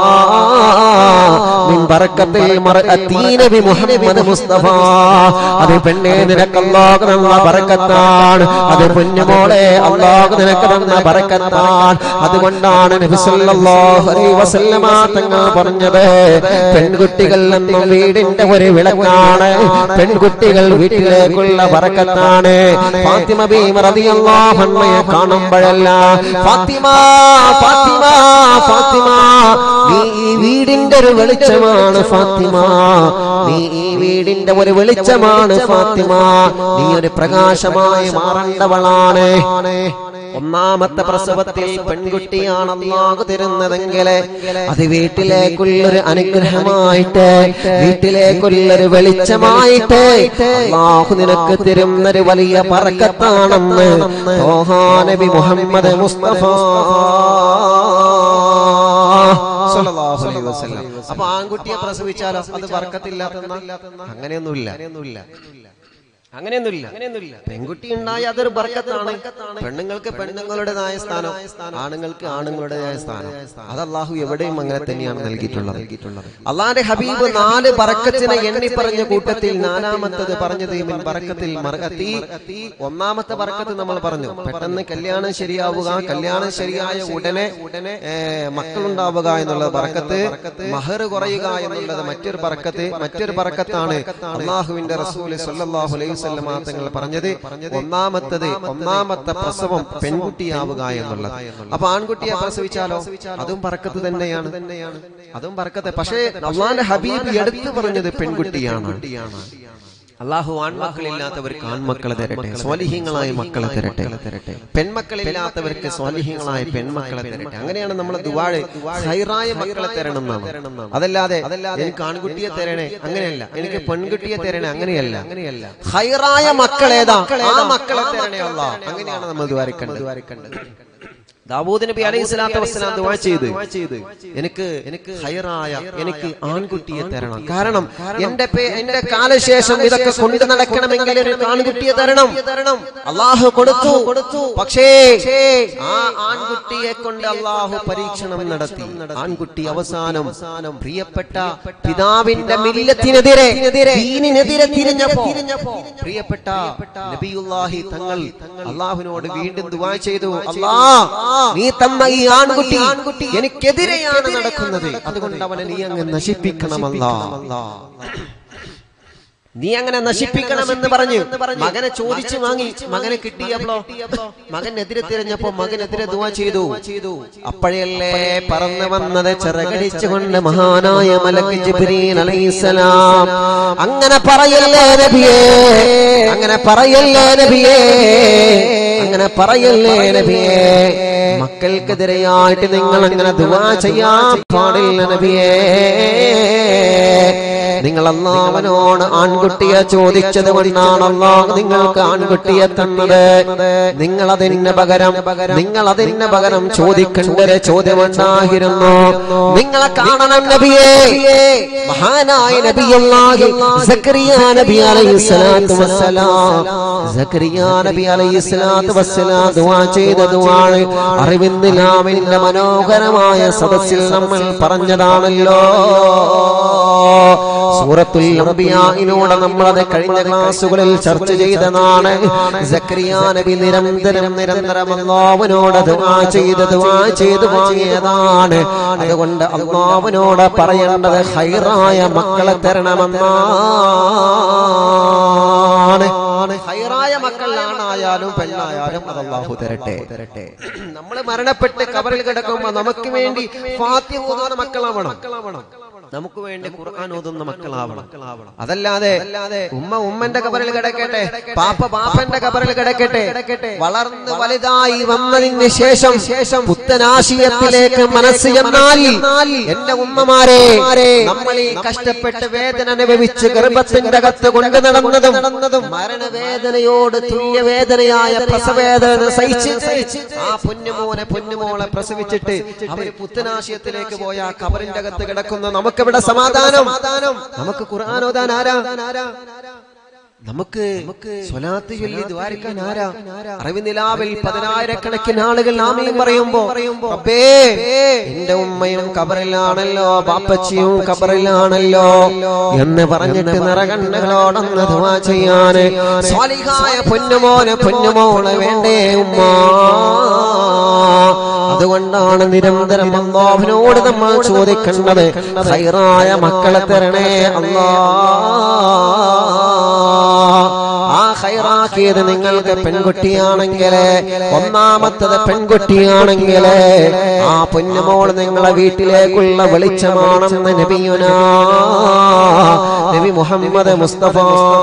Speaker 1: മിൻ ബറക്കത്തിൽ മർഅത്തീന ബി മുഹമ്മദ് മുസ്തഫ അത് പെണ്ണെ നിനക്ക് അല്ലാഹു തന്ന ബറക്കത്താണ് അത് പൊന്നുമോളെ അല്ലാഹു നിനക്ക് തന്ന ബറക്കത്താണ് അതുകൊണ്ടാണ് നബി സല്ലല്ലാഹു അലൈഹി വസല്ലമ തങ്ങൾ പറഞ്ഞത് പെൺകുട്ടികൾ എന്നും വീടിന്റെ ഒരു വിളക്കാണ് പെൺകുട്ടികൾ വീട്ടിലേക്കുള്ള ബറക്കത്താണ് ഫാത്തിമ ബീമ റളിയല്ലാഹു അൻഹയെ കാണുമ്പോഴല്ല ഫാത്തിമ ഫാത്തിമ ഫാത്തിമ നീ ഈ വീടിന്റെ ഒരു വെളിച്ചമാണ് ഫാത്തിമ നീ ഈ വീടിന്റെ ഒരു വെളിച്ചമാണ് ഫാത്തിമ നീ ഒരു പ്രകാശമായി മാറേണ്ടവളാണ് ഒന്നാമത്തെ പ്രസവത്തിൽ പെൺകുട്ടിയാണ് അള്ളാഹു തരുന്നതെങ്കിൽ അത് വീട്ടിലേക്കുള്ളൊരു അനുഗ്രഹമായിട്ട് വീട്ടിലേക്കുള്ളൊരു വെളിച്ചമായിട്ട് അള്ളാഹു നിനക്ക് തരുന്നൊരു വലിയ പറക്കത്താണെന്ന് തോഹാ നബി മുഹമ്മദ് മുസ്തഫ സല്ലല്ലാഹു അലൈഹി വസല്ലം. അപ്പൊ ആൺകുട്ടിയെ പ്രസവിച്ചാലോ അത് പറക്കത്തില്ലാത്ത അങ്ങനെയൊന്നുമില്ല അങ്ങനെയൊന്നുമില്ല അങ്ങനെയൊന്നുമില്ല പെൺകുട്ടി ഉണ്ടായി അതൊരു ബർക്കത്താണ് പെണ്ണുങ്ങൾക്ക് പെണ്ണുങ്ങളുടേതായ സ്ഥാനം ആണുങ്ങൾക്ക് ആണുങ്ങളുടേതായ സ്ഥാനം അത് അള്ളാഹു എവിടെയും അങ്ങനെ തന്നെയാണ് നൽകിയിട്ടുള്ളത് അള്ളാന്റെ ഹബീബ് നാല് ബറക്കത്തിനെ എണ്ണി പറഞ്ഞ കൂട്ടത്തിൽ നാലാമത്തത് പറഞ്ഞത് മിൻ ബറക്കത്തിൽ മറകത്തി ഒന്നാമത്തെ ബറക്കത്ത് നമ്മൾ പറഞ്ഞു പെട്ടെന്ന് കല്യാണം ശരിയാവുക കല്യാണം ശരിയായ ഉടനെ ഉടനെ മക്കളുണ്ടാവുക എന്നുള്ള ബറക്കത്ത് മഹർ കുറയുക എന്നുള്ളത് മറ്റൊരു ബറക്കത്ത് മറ്റൊരു ബറക്കത്താണ് അള്ളാഹുവിന്റെ റസൂല് സല്ലല്ലാഹു അലൈഹി വസല്ലമ തങ്ങൾ പറഞ്ഞത് ഒന്നാമത്തത് ഒന്നാമത്തെ പ്രസവം പെൺകുട്ടിയാവുക എന്നുള്ളത് അപ്പൊ ആൺകുട്ടിയെ പ്രസവിച്ചാലോ അതും പറക്കത്ത് തന്നെയാണ് അതും പറക്കത്തെ പക്ഷേ അള്ളാന്റെ ഹബീബ് എടുത്തു പറഞ്ഞത് പെൺകുട്ടിയാണ് അള്ളാഹു ആൺമക്കളില്ലാത്തവർക്ക് ആൺമക്കളെ തരട്ടെ സ്വാലിഹ്യങ്ങളായ മക്കളെ തരട്ടെ തരട്ടെ പെൺമക്കളില്ലാത്തവർക്ക് സ്വാലിഹ്യങ്ങളായ പെൺമക്കളെ തരട്ടെ അങ്ങനെയാണ് നമ്മൾ ദുവാഴ് ഹൈറായ മക്കളെ തരണം എന്നാണ് അതല്ലാതെ എനിക്ക് ആൺകുട്ടിയെ തരണേ അങ്ങനെയല്ല എനിക്ക് പെൺകുട്ടിയെ തരണേ അങ്ങനെയല്ല അങ്ങനെയല്ല ഹൈറായ മക്കളേതാ ആ മക്കളെ തരണേ അല്ല അങ്ങനെയാണ് നമ്മൾ ദ്വാരിക്കേണ്ടത് ദാവൂദ് നബി അലൈഹി സ്വലാത്തു വസ്സലാം ദുആ ചെയ്ത് എനിക്ക് എനിക്ക് ഹൈറായ എനിക്ക് ആൺകുട്ടിയെ തരണം കാരണം എന്റെ പേ- എന്റെ കാലശേഷം ഇതൊക്കെ കൊണ്ടു നടക്കണമെങ്കിൽ ഒരു ആൺകുട്ടിയെ തരണം അള്ളാഹു കൊടുത്തു കൊടുത്തു പക്ഷേ ആ ആൺകുട്ടിയെ കൊണ്ട് അള്ളാഹു പരീക്ഷണം നടത്തി ആൺകുട്ടി അവസാനം പ്രിയപ്പെട്ട പിതാവിന്റെ മില്ലത്തിനെതിരെ ദീനിനെതിരെ തിരിഞ്ഞപ്പോ പ്രിയപ്പെട്ട നബിയുല്ലാഹി തങ്ങൾ അള്ളാഹുവിനോട് വീണ്ടും ദുആ ചെയ്തു അല്ലാ നീ തന്ന ഈ ആൺകുട്ടി എനിക്കെതിരെയാണ് നടക്കുന്നത് അതുകൊണ്ട് അവനെ നീ അങ്ങ് നശിപ്പിക്കണമല്ല നീ അങ്ങനെ നശിപ്പിക്കണമെന്ന് പറഞ്ഞു മകനെ ചോദിച്ചു വാങ്ങി മകനെ കിട്ടിയപ്പോ മകനെതിരെ തിരഞ്ഞപ്പോ മകനെതിരെ ദുവാ ചെയ്തു അപ്പോഴല്ലേ പറന്നു വന്നത് ചിറകടിച്ചുകൊണ്ട് മഹാനായ മലക്ക് ജിബ്രീൽ അലൈഹിസ്സലാം അങ്ങനെ പറയല്ലേ നബിയേ അങ്ങനെ പറയല്ലേ നബിയേ അങ്ങനെ പറയല്ലേ നബിയേ മക്കൾക്കെതിരെയായിട്ട് നിങ്ങൾ അങ്ങനെ ദുവാ ചെയ്യാൻ പാടില്ല നബിയേ നിങ്ങൾ അള്ളാഹുവിനോട് ആൺകുട്ടിയെ ചോദിച്ചത് കൊണ്ടാണ് അള്ളാഹു നിങ്ങൾക്ക് ആൺകുട്ടിയെ തന്നത് നിങ്ങൾ അതിന് പകരം നിങ്ങൾ അതിന് പകരം ചോദിക്കേണ്ട ഒരു ചോദ്യമുണ്ടായിരുന്നു നിങ്ങളെ കാണണം നബിയേ മഹാനായ നബിയല്ലാഹി സക്കരിയ നബി അലൈഹി സ്വലാത്തു വസ്സലാം സക്കരിയ നബി അലൈഹി സ്വലാത്തു വസ്സലാം ദുആ ചെയ്ത ദുആണ് അറിവിന്ദിലാമിന്റെ മനോഹരമായ സദസ്സിൽ നമ്മൾ പറഞ്ഞതാണല്ലോ സൂറത്തുൽ അംബിയായിലൂടെ നമ്മളത് കഴിഞ്ഞ ക്ലാസ്സുകളിൽ ചർച്ച ചെയ്തതാണ് സക്കരിയ നബി നിരന്തരം നിരന്തരം അള്ളാഹുവിനോട് ദുആ ചെയ്ത് ദുആ ചെയ്ത് വാങ്ങിയതാണ് അതുകൊണ്ട് അള്ളാഹുവിനോട് പറയേണ്ടത് ഹൈറായ മക്കളെ തരണമെന്നാണ് ഹൈറായ മക്കൾ ആണായാലും പെണ്ണായാലും അത് അള്ളാഹു തരട്ടെ തരട്ടെ നമ്മൾ മരണപ്പെട്ട് കബറിൽ കിടക്കുമ്പോ നമുക്ക് വേണ്ടി ഫാത്തിഹ ഓതുന്ന മക്കളാവണം നമുക്ക് വേണ്ടി ഖുർആൻ ഓതുന്ന മക്കളാവണം അതല്ലാതെ ഉമ്മ ഉമ്മന്റെ കബറിൽ കിടക്കട്ടെ പാപ്പ പാപ്പന്റെ കബറിൽ കിടക്കട്ടെ വളർന്ന് വലുതായി വന്നതിന് ശേഷം ശേഷം പുത്തനാശയത്തിലേക്ക് മനസ്സ് ചെന്നാൽ എന്റെ ഉമ്മമാരെ നമ്മൾ ഈ കഷ്ടപ്പെട്ട് വേദന അനുഭവിച്ച് ഗർഭത്തിന്റെ അകത്ത് കൊണ്ട് നടന്നതും നടന്നതും മരണവേദനയോട് തുല്യവേദനയായ പ്രസവേദന സഹിച്ച് ആ പൊന്നുമോനെ പൊന്നുമോളെ പ്രസവിച്ചിട്ട് അവര് പുത്തനാശയത്തിലേക്ക് പോയ ആ കബറിന്റെ അകത്ത് കിടക്കുന്ന നമുക്കിവിടെ സമാധാനം നമുക്ക് ഖുർആൻ ഓതാൻ ആരാ നമുക്ക് സ്വലാത്ത് ചൊല്ലി ദ്വാരിക്കാൻ ആരാ അറിവിനിലാവിൽ പതിനായിരക്കണക്കിന് ആളുകൾ ആമയും പറയുമ്പോ റബ്ബേ എന്റെ ഉമ്മയും കബറിലാണല്ലോ ബാപ്പച്ചിയും കബറിലാണല്ലോ എന്ന് പറഞ്ഞിട്ട് നിറകണ്ണുകളോടൊന്ന് ദുവാ ചെയ്യാന് സ്വാലിഹായ പൊന്നുമോനെ പൊന്നുമോളെ വേണ്ടേ ഉമ്മ അതുകൊണ്ടാണ് നിരന്തരം അള്ളാഹുവിനോട് നമ്മൾ ചോദിക്കേണ്ടത് ഹൈറായ മക്കളെ തരണേ അല്ലാ ആ ഹൈറാക്കിയത് നിങ്ങൾക്ക് പെൺകുട്ടിയാണെങ്കിൽ ഒന്നാമത്തത് പെൺകുട്ടിയാണെങ്കിൽ ആ പൊന്നുമോൾ നിങ്ങളെ വീട്ടിലേക്കുള്ള വെളിച്ചമാണെന്ന് നബിയുന നബി മുഹമ്മദ് മുസ്തഫ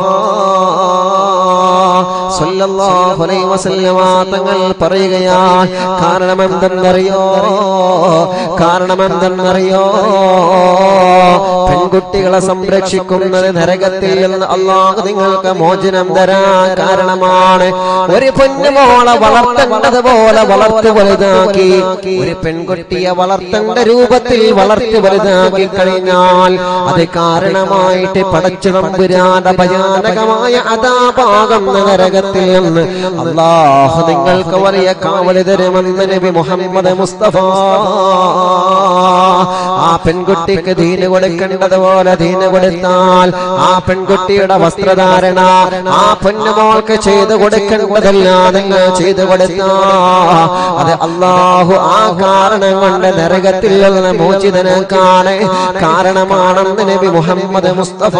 Speaker 1: സല്ലല്ലാഹു അലൈഹി വസല്ലമ തങ്ങൾ പറയുകയാ കാരണം എന്തെന്നറിയോ കാരണം എന്തെന്നറിയോ പെൺകുട്ടികളെ സംരക്ഷിക്കുന്നത് നരകത്തിൽ നിന്ന് അള്ളാഹു നിങ്ങൾക്ക് മോചനം തരാൻ കാരണമാണ് ഒരു പൊന്നുമോളെ വളർത്തേണ്ടതുപോലെ വളർത്തി വലുതാക്കി ഒരു പെൺകുട്ടിയെ വളർത്തേണ്ട രൂപത്തിൽ വളർത്തി വലുതാക്കി കഴിഞ്ഞാൽ അത് കാരണമായിട്ട് പടച്ചു തമ്പുരാന്റെ ഭയാനകമായ അതാപാകം നരകത്തിൽ നിന്ന് അള്ളാഹു നിങ്ങൾക്ക് വലിയ കാവല് തരുമെന്ന് നബി മുഹമ്മദ് മുസ്തഫ ആ പെൺകുട്ടിക്ക് ദീന് കൊടുക്കേണ്ടതുപോലെ ദീന് കൊടുത്താൽ ആ പെൺകുട്ടിയുടെ വസ്ത്രധാരണ ആ പൊന്നുമോൾക്ക് ചെയ്തു കൊടുക്കേണ്ടതെല്ലാം നിങ്ങൾ ചെയ്തു കൊടുത്താ അത് അള്ളാഹു ആ കാരണം കൊണ്ട് നരകത്തിൽ നിന്ന് മോചിതനാക്കാൻ കാരണമാണെന്ന് നബി മുഹമ്മദ് മുസ്തഫ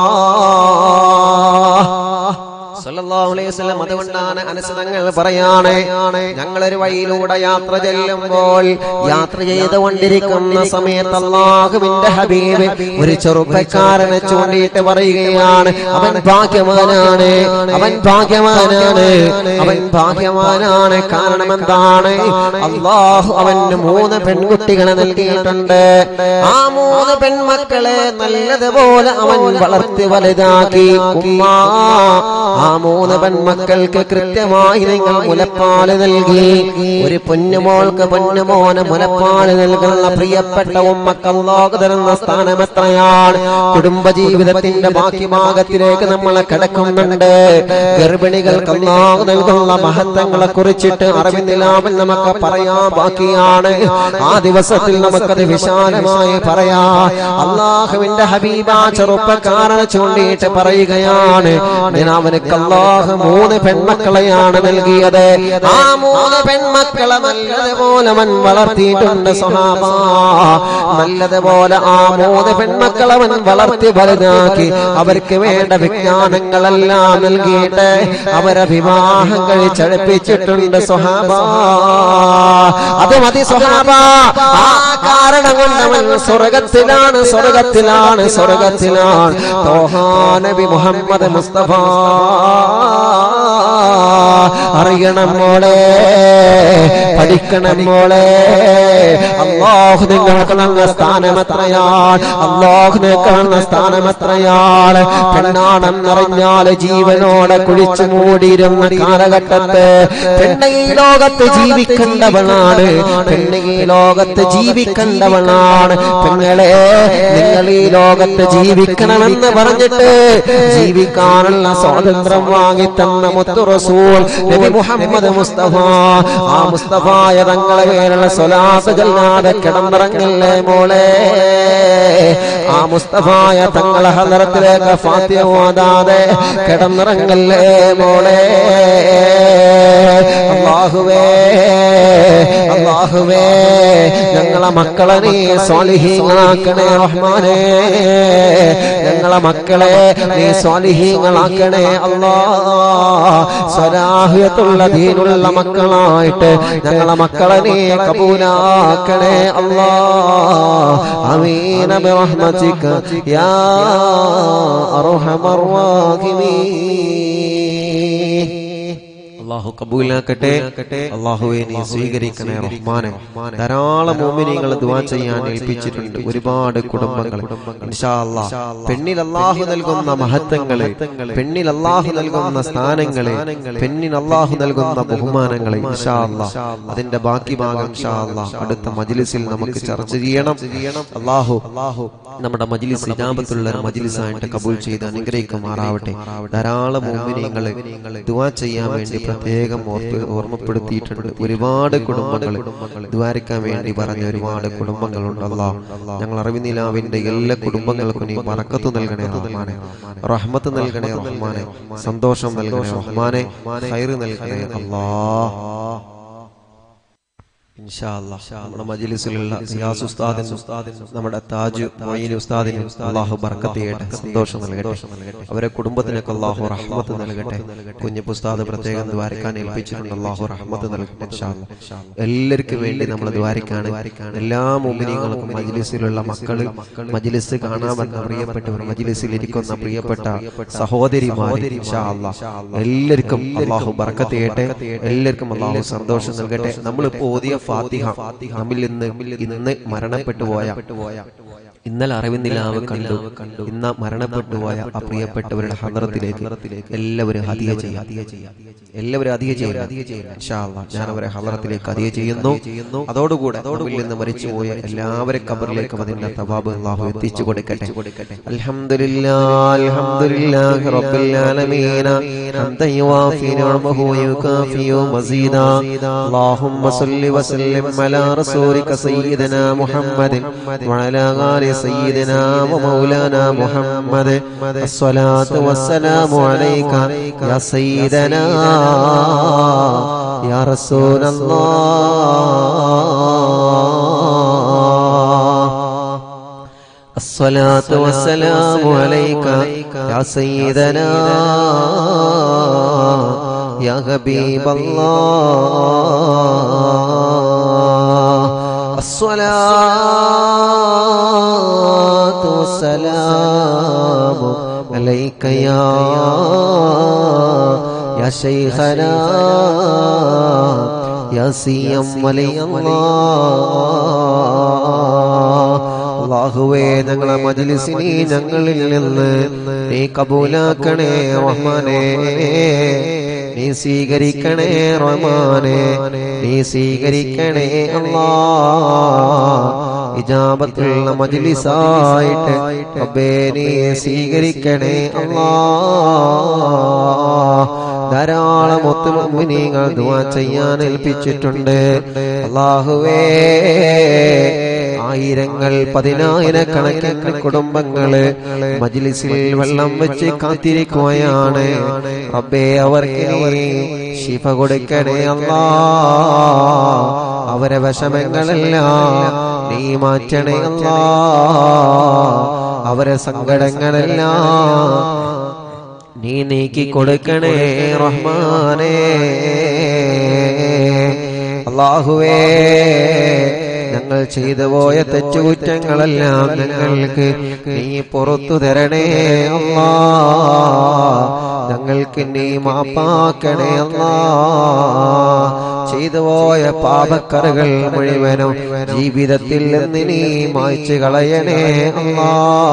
Speaker 1: സല്ലല്ലാഹു അലൈഹി വസല്ലം അതുകൊണ്ടാണ് അനുസൃതങ്ങൾ പറയാണ് ഞങ്ങളൊരു വഴിയിലൂടെ യാത്ര ചെല്ലുമ്പോൾ യാത്ര ചെയ്തുകൊണ്ടിരിക്കുന്ന സമയത്ത് അള്ളാഹുവിന്റെ ഹബീബ് ഒരു ചെറുപ്പക്കാരനെ ചൂണ്ടിയിട്ട് പറയുകയാണ് അവൻ ഭാഗ്യവാനാണ് അവൻ ഭാഗ്യവാനാണ് അവൻ ഭാഗ്യവാനാണ് കാരണം എന്താണ് അള്ളാഹു അവന് മൂന്ന് പെൺകുട്ടികളെ നൽകിയിട്ടുണ്ട് ആ മൂന്ന് പെൺമക്കളെ നല്ലതുപോലെ അവൻ വളർത്തി വലുതാക്കി ഉമ്മാ ആ മൂന്ന് പെൺമക്കൾക്ക് കൃത്യമായി നിങ്ങൾ മുലപ്പാല് നൽകി ഒരു പൊന്നുമോൾക്ക് പൊന്നുമോന് മുലപ്പാല് നൽകുന്ന പ്രിയപ്പെട്ട ഉമ്മക്കല്ലാഹു തരുന്ന സ്ഥാനം എത്രയാണ് കുടുംബജീവിതത്തിന്റെ ബാക്കി ഭാഗത്തിലേക്ക് നമ്മൾ കിടക്കുന്നുണ്ട് ഗർഭിണികൾക്ക് അല്ലാഹു നൽകുന്ന മഹത്വങ്ങളെ കുറിച്ചിട്ട് അറിവിന്ദിലാമിൽ നമുക്ക് പറയാൻ ബാക്കിയാണ് ആ ദിവസത്തിൽ നമുക്കത് വിശാലമായി പറയാം അള്ളാഹുവിന്റെ ഹബീബ ചെറുപ്പക്കാരനെ ചൂണ്ടിയിട്ട് പറയുകയാണ് ഞാൻ അവനക്ക് അള്ളാഹു മൂന്ന് പെൺമക്കളെയാണ് നൽകിയത് ആ മൂന്ന് പെൺമക്കളെ നല്ലതുപോലെ അവൻ വളർത്തിയിട്ടുണ്ട് സ്വഹാബ നല്ലതുപോലെ ആ മൂന്ന് പെൺമക്കളെ അവൻ വളർത്തി വലുതാക്കി അവർക്ക് വേണ്ട വിജ്ഞാനങ്ങളെല്ലാം നൽകിയിട്ട് അവരെ വിവാഹം കഴിച്ചടുപ്പിച്ചിട്ടുണ്ട് സ്വഹാബ അത് മതി സ്വഹാബ ആ കാരണം കൊണ്ട് അവൻ സ്വർഗത്തിലാണ് സ്വർഗത്തിലാണ് സ്വർഗത്തിലാണ് തോഹാ നബി മുഹമ്മദ് മുസ്തഫ അറിയണം മോളെ പഠിക്കണം മോളെ അള്ളാഹു നിങ്ങൾക്ക് തന്ന സ്ഥാനം എത്രയാണ് അള്ളാഹു നിങ്ങൾക്ക് തന്ന സ്ഥാനം എത്രയാണ് പെണ്ണാണെന്നറിഞ്ഞാൽ ജീവനോടെ കുഴിച്ചു മൂടിയിരുന്ന കാലഘട്ടത്ത് പെണ്ണ ഈ ലോകത്ത് ജീവിക്കേണ്ടവളാണ് പെണ്ണ ഈ ലോകത്ത് ജീവിക്കേണ്ടവളാണ് പെങ്ങളെ നിങ്ങൾ ഈ ലോകത്ത് ജീവിക്കണമെന്ന് പറഞ്ഞിട്ട് ജീവിക്കാനുള്ള സ്വാതന്ത്ര്യം വാങ്ങി തന്ന മുത്തു റസൂൽ നബി മുഹമ്മദ് മുസ്തഫ ആ മുസ്തഫായ തങ്ങളെ പേരുള്ള സ്വലാത്ത് ചെല്ലാതെ കിടന്നിറങ്ങല്ലേ മോളെ ആ മുസ്തഫായ തങ്ങളെ ഹലറത്തിലേക്ക് ഫാത്തിയ ഓതാതെ കിടന്നിറങ്ങല്ലേ മോളെ അള്ളാഹുവേ അള്ളാഹുവേ ഞങ്ങളെ മക്കളെ നീ സ്വാലിഹീങ്ങളാക്കണേ റഹ്മാനേ ഞങ്ങളെ മക്കളെ നീ സ്വാലിഹീങ്ങളാക്കണേ അല്ലാ സ്വരാഹ്യത്തുള്ള ദീനുള്ള മക്കളായിട്ട് ഞങ്ങളെ മക്കളെ നീ കബൂലാക്കണേ അല്ലാ അമീന ബിറഹ്മതിക യാ അർഹമർ റാഹിമീൻ അള്ളാഹു കബൂലാക്കട്ടെ അള്ളാഹുവെ നീ സ്വീകരിക്കണേ റഹ്മാനെ ധാരാളം മോമിനികൾ ദുവാ ചെയ്യാൻ ഏൽപ്പിച്ചിട്ടുണ്ട് ഒരുപാട് കുടുംബങ്ങൾ ഇൻഷാ അല്ലാ. പെണ്ണിൽ അള്ളാഹു നൽകുന്ന മഹത്വങ്ങളെ പെണ്ണിൽ അള്ളാഹു നൽകുന്ന സ്ഥാനങ്ങളെ പെണ്ണിന് അള്ളാഹു നൽകുന്ന ബഹുമാനങ്ങളെ ഇൻഷാ അല്ലാ. അതിന്റെ ബാക്കി ഭാഗം ഇൻഷാ അല്ലാ അടുത്ത മജ്ലിസിൽ നമുക്ക് ചർച്ച ചെയ്യണം അള്ളാഹു നമ്മുടെ മജ്ലിസ് ഇജാബത്തുള്ള ഒരു മജ്ലിസായിട്ട് കബൂൽ ചെയ്ത് അനുഗ്രഹിക്കുമാറാവട്ടെ ധാരാളം മോമിനിയങ്ങളെ ദുവാ ചെയ്യാൻ വേണ്ടി പ്രത്യേകം ഓർപ്പ് ഓർമ്മപ്പെടുത്തിയിട്ടുണ്ട് ഒരുപാട് കുടുംബങ്ങൾ ദ്വാരിക്കാൻ വേണ്ടി പറഞ്ഞ ഒരുപാട് കുടുംബങ്ങളുണ്ട് അല്ലാ ഞങ്ങൾ അറിവിനിലാവിന്റെ എല്ലാ കുടുംബങ്ങൾക്കും നീ മറക്കത്ത് നൽകണേ റഹ്മാനെ റഹ്മത്ത് നൽകണേ റഹ്മാനെ സന്തോഷം നൽകണേ റഹ്മാനെ ഹൈറ് നൽകണേ അല്ലാ ഇൻഷാ അല്ലാ. നമ്മുടെ മജിലിസിലുള്ള സിയാസ് ഉസ്താദിനും നമ്മുടെ താജ് മൊയ്ൻ ഉസ്താദിനും അള്ളാഹു ബർക്കത്ത് ചെയ്യട്ടെ സന്തോഷം നൽകട്ടെ അവരെ കുടുംബത്തിനൊക്കെ അള്ളാഹു റഹ്മത്ത് നൽകട്ടെ കുഞ്ഞു ഉസ്താദ് പ്രത്യേകം ദ്വാരക്കാൻ ഏൽപ്പിച്ചിട്ടുണ്ട് അള്ളാഹു റഹ്മത്ത് നൽകട്ടെ ഇൻഷാ അല്ലാ. എല്ലാവർക്കും വേണ്ടി നമ്മൾ ദ്വാരിക്കാണ് എല്ലാ മുമ്പിനീങ്ങൾക്കും മജിലിസിലുള്ള മക്കൾ മജിലിസ് കാണാൻ വന്ന പ്രിയപ്പെട്ടവർ മജിലിസിൽ ഇരിക്കുന്ന പ്രിയപ്പെട്ട സഹോദരിമാര് ഇൻഷാ അല്ലാ. എല്ലാവർക്കും അള്ളാഹു ബർക്കത്ത് ചെയ്യട്ടെ എല്ലാവർക്കും അള്ളാഹു സന്തോഷം നൽകട്ടെ നമ്മളിപ്പോ ഓതിയ ഫാത്തിഹ നമ്മിൽ നിന്ന് ഇന്ന് മരണപ്പെട്ടു പോയ ഇന്നലെ അറിവിന്ദിലാവ് കണ്ടു ഇന്ന് മരണപ്പെട്ടു പോയ ആ പ്രിയപ്പെട്ടവരുടെ ഹദ്രത്തിലേക്ക് എല്ലാവരും അധിക ചെയ്യാം എല്ലാവരും അധിക ചെയ്യാം ഇൻഷാ അല്ലാ, ഞാൻ അവരെ ഹദ്രത്തിലേക്ക് അധിക ചെയ്യുന്നു അതോടുകൂടെ നമ്മിൽ നിന്ന് മരിച്ചു പോയ എല്ലാവരും കബറിലേക്കും അതിന്റെ തവാബ് അള്ളാഹു എത്തിച്ചു കൊടുക്കട്ടെ അൽഹംദുലില്ലാ അൽഹംദുലില്ലാഹി റബ്ബിൽ ആലമീന ഹംദൻ യുവാഫി നിഅമഹു വയുകാഫി മസീദാ اللهم صل وسلم على رسولك سيدنا محمد وعلى آل سيدنا ومولانا محمد الصلاة والسلام عليك يا سيدنا يا رسول الله الصلاة والسلام عليك يا سيدنا يا حبيب الله الصلاة والسلام عليك يا يا شيخنا يا سيم ولي الله അള്ളാഹുവേ ഞങ്ങളെ മജ്ലിസിനെ ഞങ്ങളിൽ നിന്ന് നീ കബൂലാക്കണേ റഹ്മാനേ നീ സ്വീകരിക്കണേ റഹ്മാനേ നീ സ്വീകരിക്കണേ അല്ലാ ഇജാബത്തുള്ള മജ്ലിസായിട്ട് റബ്ബേ നീ സ്വീകരിക്കണേ അല്ലാ ധാരാളം ഒത്തുമുമിനീങ്ങൾ ദുആ ചെയ്യാൻ ഏൽപ്പിച്ചിട്ടുണ്ട് അള്ളാഹുവേ ആയിരങ്ങൾ പതിനായിരക്കണക്കിന് കുടുംബങ്ങള് മജ്ലിസിൽ വെള്ളം വെച്ച് കാത്തിരിക്കുകയാണ് റബ്ബേ അവർക്ക് നീ ശിഫ കൊടുക്കണേ അല്ലാ അവരെ വിഷമങ്ങളെല്ലാം നീ മാറ്റണേ അല്ലാ അവരെ സങ്കടങ്ങളെല്ലാം നീ നീക്കി കൊടുക്കണേ റഹ്മാനേ അള്ളാഹുവേ ഞങ്ങൾ ചെയ്തു പോയ തെറ്റുകുറ്റങ്ങളെല്ലാം ഞങ്ങൾക്ക് നീ പുറത്തു തരണേ അല്ലാ ഞങ്ങൾക്ക് നീ മാപ്പാക്കണേ അല്ലാ ചെയ്തു പോയ പാപക്കറുകൾ മുഴുവനും ജീവിതത്തിൽ നിന്ന് നീ മായ്ച്ചു കളയണേ അല്ലാ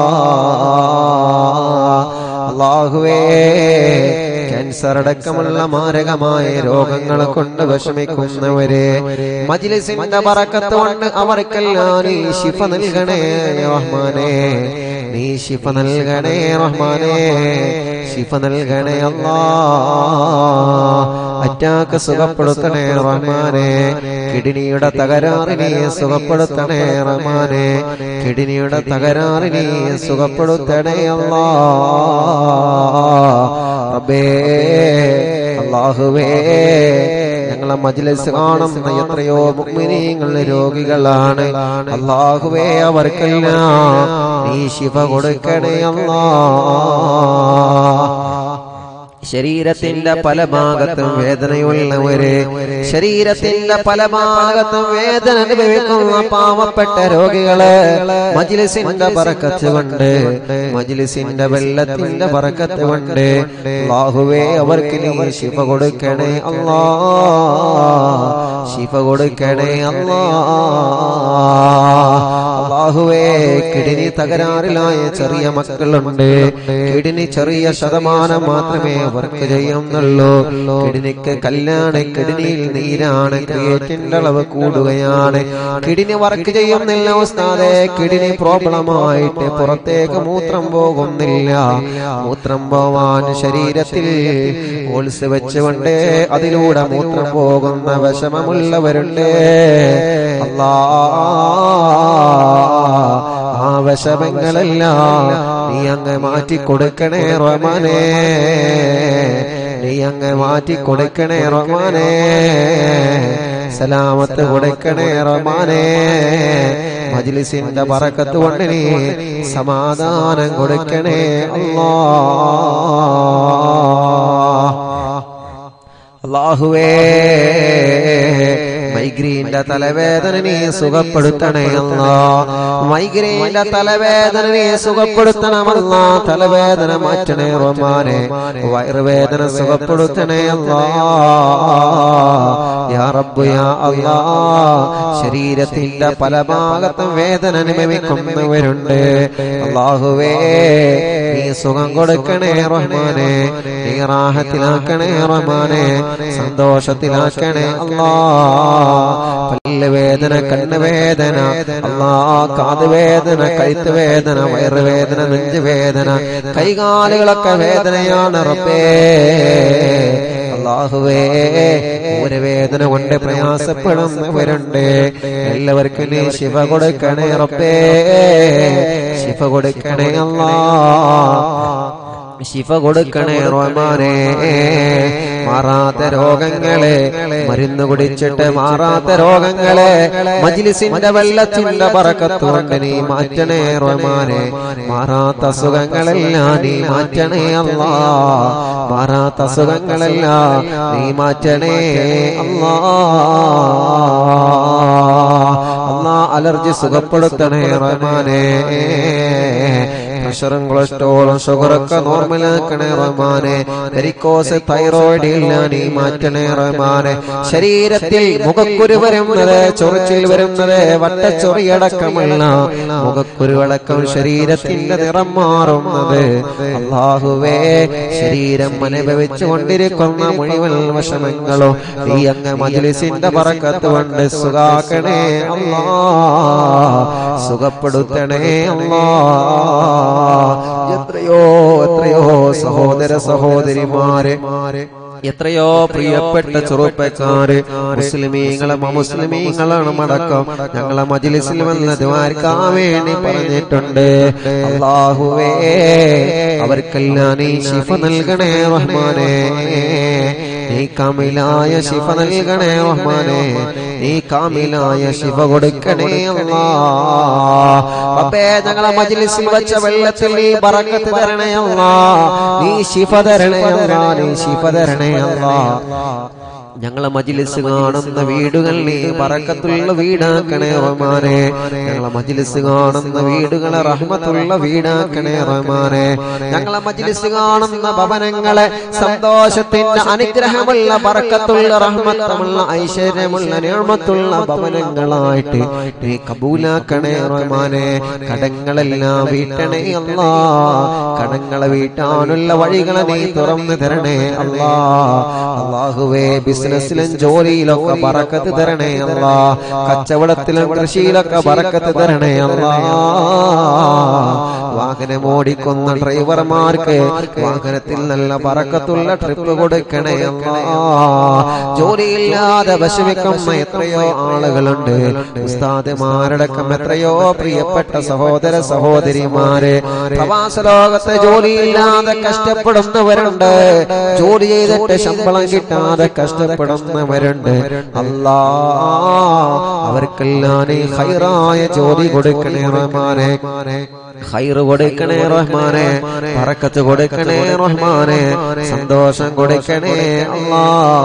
Speaker 1: അള്ളാഹുവേ ക്യാൻസർ അടക്കമുള്ള മാരകമായ രോഗങ്ങളെ കൊണ്ട് വിഷമിക്കുന്നവരെ മജിലിസിന്റെ പറക്കത്ത് കൊണ്ട് അവർക്കെല്ലാം നീ ശിഫ നൽകണേ റഹ്മാനേ നീ ശിഫ നൽകണേ റഹ്മാനേ ശിഫ നൽകണേ അല്ലാ അറ്റാക്ക് സുഖപ്പെടുത്തണേ റഹ്മാനെ കിഡ്നിയുടെ തകരാറിനെ സുഖപ്പെടുത്തണേ റഹ്മാനെ കിഡ്നിയുടെ തകരാറിനെ സുഖപ്പെടുത്തണേ അല്ലാ റബ്ബേ അല്ലാഹുവേ ഞങ്ങളെ മജ്ലിസ് കാണുന്ന എത്രയോ മുഅ്മിനീങ്ങൾ രോഗികളാണ് അല്ലാഹുവേ അവർക്കെല്ലാം നീ ശിഫ കൊടുക്കണേ അല്ലാ ശരീരത്തിന്റെ പല ഭാഗത്തും വേദനയുള്ളവര് ശരീരത്തിന്റെ പല ഭാഗത്തും വേദന അനുഭവിക്കുന്ന പാവപ്പെട്ട രോഗികള് മജിലിസിന്റെ പറക്കത്ത് കൊണ്ട് മജിലിസിന്റെ വെള്ളത്തിന്റെ പറക്കത്ത് കൊണ്ട് അല്ലാഹുവേ അവർക്ക് നീ ശിഫ കൊടുക്കണേ അല്ലാ ശിഫ കൊടുക്കണേ അല്ലാ അല്ലാഹുവേ കിഡ്നി തകരാറിലായ ചെറിയ മക്കളുണ്ട് കിഡ്നി ചെറിയ ശതമാനം മാത്രമേ വർക്ക് ചെയ്യുന്നുള്ളൂ കിഡ്നിക്ക് കല്ലാണ് കിഡ്നിയിൽ നീരാണ് ക്രിയേറ്റിന്റെ അളവ് കൂടുകയാണ് കിഡ്നി വർക്ക് ചെയ്യുന്നില്ല ഉസ്താദെ കിഡ്നി പ്രോബ്ലം ആയിട്ട് പുറത്തേക്ക് മൂത്രം പോകുന്നില്ല മൂത്രം പോവാൻ ശരീരത്തിൽ ഓൾസ് വെച്ചുകൊണ്ട് അതിലൂടെ മൂത്രം പോകുന്ന വിഷമമുള്ളവരുണ്ട് അല്ലാ ആ വിഷമങ്ങളെല്ലാം നീ അങ്ങ് മാറ്റി കൊടുക്കണേ റഹ്മാനേ നീ അങ്ങ് മാറ്റി കൊടുക്കണേ റഹ്മാനേ സലാമത്ത് കൊടുക്കണേ റഹ്മാനേ മജ്ലിസിന്റെ പറക്കത്ത് കൊണ്ട് നീ സമാധാനം കൊടുക്കണേ അല്ലാ അള്ളാഹുവേ മൈഗ്രീന്റെ തലവേദന നീ സുഖപ്പെടുത്തണേ അല്ലാ മൈഗ്രീന്റെ തലവേദന നീ സുഖപ്പെടുത്തണമല്ല തലവേദന മാറ്റണേ റഹ്മാനെ വയറുവേദന സുഖപ്പെടുത്തണേ അല്ലാ യാ റബ്ബ് യാ അല്ലാ ശരീരത്തിന്റെ പല ഭാഗത്തും വേദന അനുഭവിക്കുന്നവരുണ്ട് അള്ളാഹുവേ നീ സുഖം കൊടുക്കണേ റഹ്മാനെ നീ റാഹത്തിലാക്കണേ റഹ്മാനെ സന്തോഷത്തിലാക്കണേ അല്ലാ പല്ല് വേദന കണ്ണ് വേദന അല്ലാ കാത് വേദന കഴുത്ത് വേദന വയറുവേദന നെഞ്ച് വേദന കൈകാലുകളൊക്കെ വേദനയാണ് റബ്ബേ അള്ളാഹുവേ ഒരു വേദന കൊണ്ട് പ്രയാസപ്പെടുന്നവരുണ്ട് എല്ലാവർക്കും നീ ശിവ കൊടുക്കണേ റബ്ബേ ശിവ കൊടുക്കണേ അല്ലാ ശിഫ കൊടുക്കണേ റഹ്മാനെ മാറാത്ത രോഗങ്ങളെ മരുന്ന് കുടിച്ചിട്ട് മാറാത്ത രോഗങ്ങളെ മജിലിസിന്റെ വെള്ളത്തിന്റെ പറക്കത്തുകൊണ്ട് നീ മാറ്റണേ റഹ്മാനെ മാറാത്ത അസുഖങ്ങളെല്ലാം നീ മാറ്റണേ അല്ലാ മാറാത്ത അസുഖങ്ങളെല്ലാം നീ മാറ്റണേ അല്ലാ അല്ലാ അലർജി സുഖപ്പെടുത്തണേ റഹ്മാനെ പ്രഷറും കൊളസ്ട്രോളും ഷുഗറൊക്കെ നോർമലാക്കണേ റഹ്മാനെ വെരിക്കോസ് തൈറോയിഡ് ഇല്ല നീ മാറ്റണേ റഹ്മാനെ ശരീരത്തിൽ മുഖക്കുരു വരുന്നത് ചൊറിച്ചിൽ വരുന്നത് വട്ടച്ചൊറിയടക്കമുള്ള മുഖക്കുരുവടക്കം ശരീരത്തിന്റെ നിറം മാറുന്നത് അള്ളാഹുവേ ശരീരം അനുഭവിച്ചു കൊണ്ടിരിക്കുന്ന മുഴുവൻ വശമങ്ങളോ ഈ അങ്ങ് മജ്ലിസിന്റെ പറക്കത്ത് കൊണ്ട് സുഖാക്കണേ അല്ലാ സുഖപ്പെടുത്തണേ അല്ലാ എത്രയോ എത്രയോ സഹോദര സഹോദരിമാരെ എത്രയോ പ്രിയപ്പെട്ട ചെറുപ്പക്കാര് മുസ്ലിമീങ്ങളും അമുസ്ലിമീങ്ങളും അടക്കം ഞങ്ങളെ മജിലിസിൽ വന്ന് ദ്വാരക്കാൻ വേണ്ടി പറഞ്ഞിട്ടുണ്ട് അള്ളാഹുവേ അവർക്കെല്ലാം നീ ശിഫ നൽകണേ റഹ്മാനെ നീ കാമിലായ ശിഫ നൽകണേ റഹ്മാനെ നീ കാമിലായ ശിഫ കൊടുക്കണേ അല്ലാ അപ്പേ ഞങ്ങളെ മജ്ലിസിൽ വെച്ച വെള്ളത്തിൽ നീ ബറക്കത്ത് തരണേ അല്ലാ നീ ശിഫ തരണേ അല്ലാ നീ ശിഫ തരണേ അല്ലാ ഞങ്ങളെ മജിലിസ് കാണുന്ന വീടുകൾ നീ പറക്കത്തുള്ള വീടാക്കണേ റഹ്മാനെ ഞങ്ങളെ മജിലിസ് കാണുന്ന വീടുകളെ റഹ്മത്തുള്ള വീടാക്കണേ റഹ്മാനെ ഞങ്ങളെ മജിലിസ് കാണുന്ന ഭവനങ്ങളെ സന്തോഷത്തിന്റെ അനുഗ്രഹമുള്ള പറക്കത്തുള്ള റഹ്മത്തുള്ള ഐശ്വര്യമുള്ള നിയമത്തുള്ള ഭവനങ്ങളായിട്ട് നീ കബൂലാക്കണേ റഹ്മാനെ കടങ്ങളെല്ലാം വീട്ടണേ അല്ലാ കടങ്ങളെ വീട്ടാനുള്ള വഴികളെ നീ തുറന്നു തരണേ അല്ലാ അള്ളാഹുവേ ബിസിനസ്സിലും ജോലിയിലൊക്കെ ബറക്കത്ത് തരണേ അല്ലാ കച്ചവടത്തിലും കൃഷിയിലൊക്കെ ബറക്കത്ത് തരണേ അല്ലാ വാഹനം ഓടിക്കുന്ന ഡ്രൈവർമാർക്ക് വാഹനത്തിൽ നല്ല ബറക്കത്തുള്ള ട്രിപ്പ് കൊടുക്കണേ അല്ലാ ജോലിയില്ലാതെ വിഷമിക്കുന്ന എത്രയോ ആളുകളുണ്ട് ഉസ്താദുമാരടക്കം എത്രയോ പ്രിയപ്പെട്ട സഹോദര സഹോദരിമാര് പ്രവാസ ലോകത്തെ ജോലിയില്ലാതെ കഷ്ടപ്പെടുന്നവരുണ്ട് ജോലി ചെയ്തിട്ട് ശമ്പളം കിട്ടാതെ കഷ്ടപ്പെടുന്നവരുണ്ട് അല്ലാ അവർക്കെല്ലാം നീ ഹൈറായ ജോലി കൊടുക്കണേ റഹ്മാനെ ഹൈറ് കൊടുക്കണേ റഹ്മാനെ പറക്കത്ത് കൊടുക്കണേ റഹ്മാനെ സന്തോഷം കൊടുക്കണേ അല്ലാ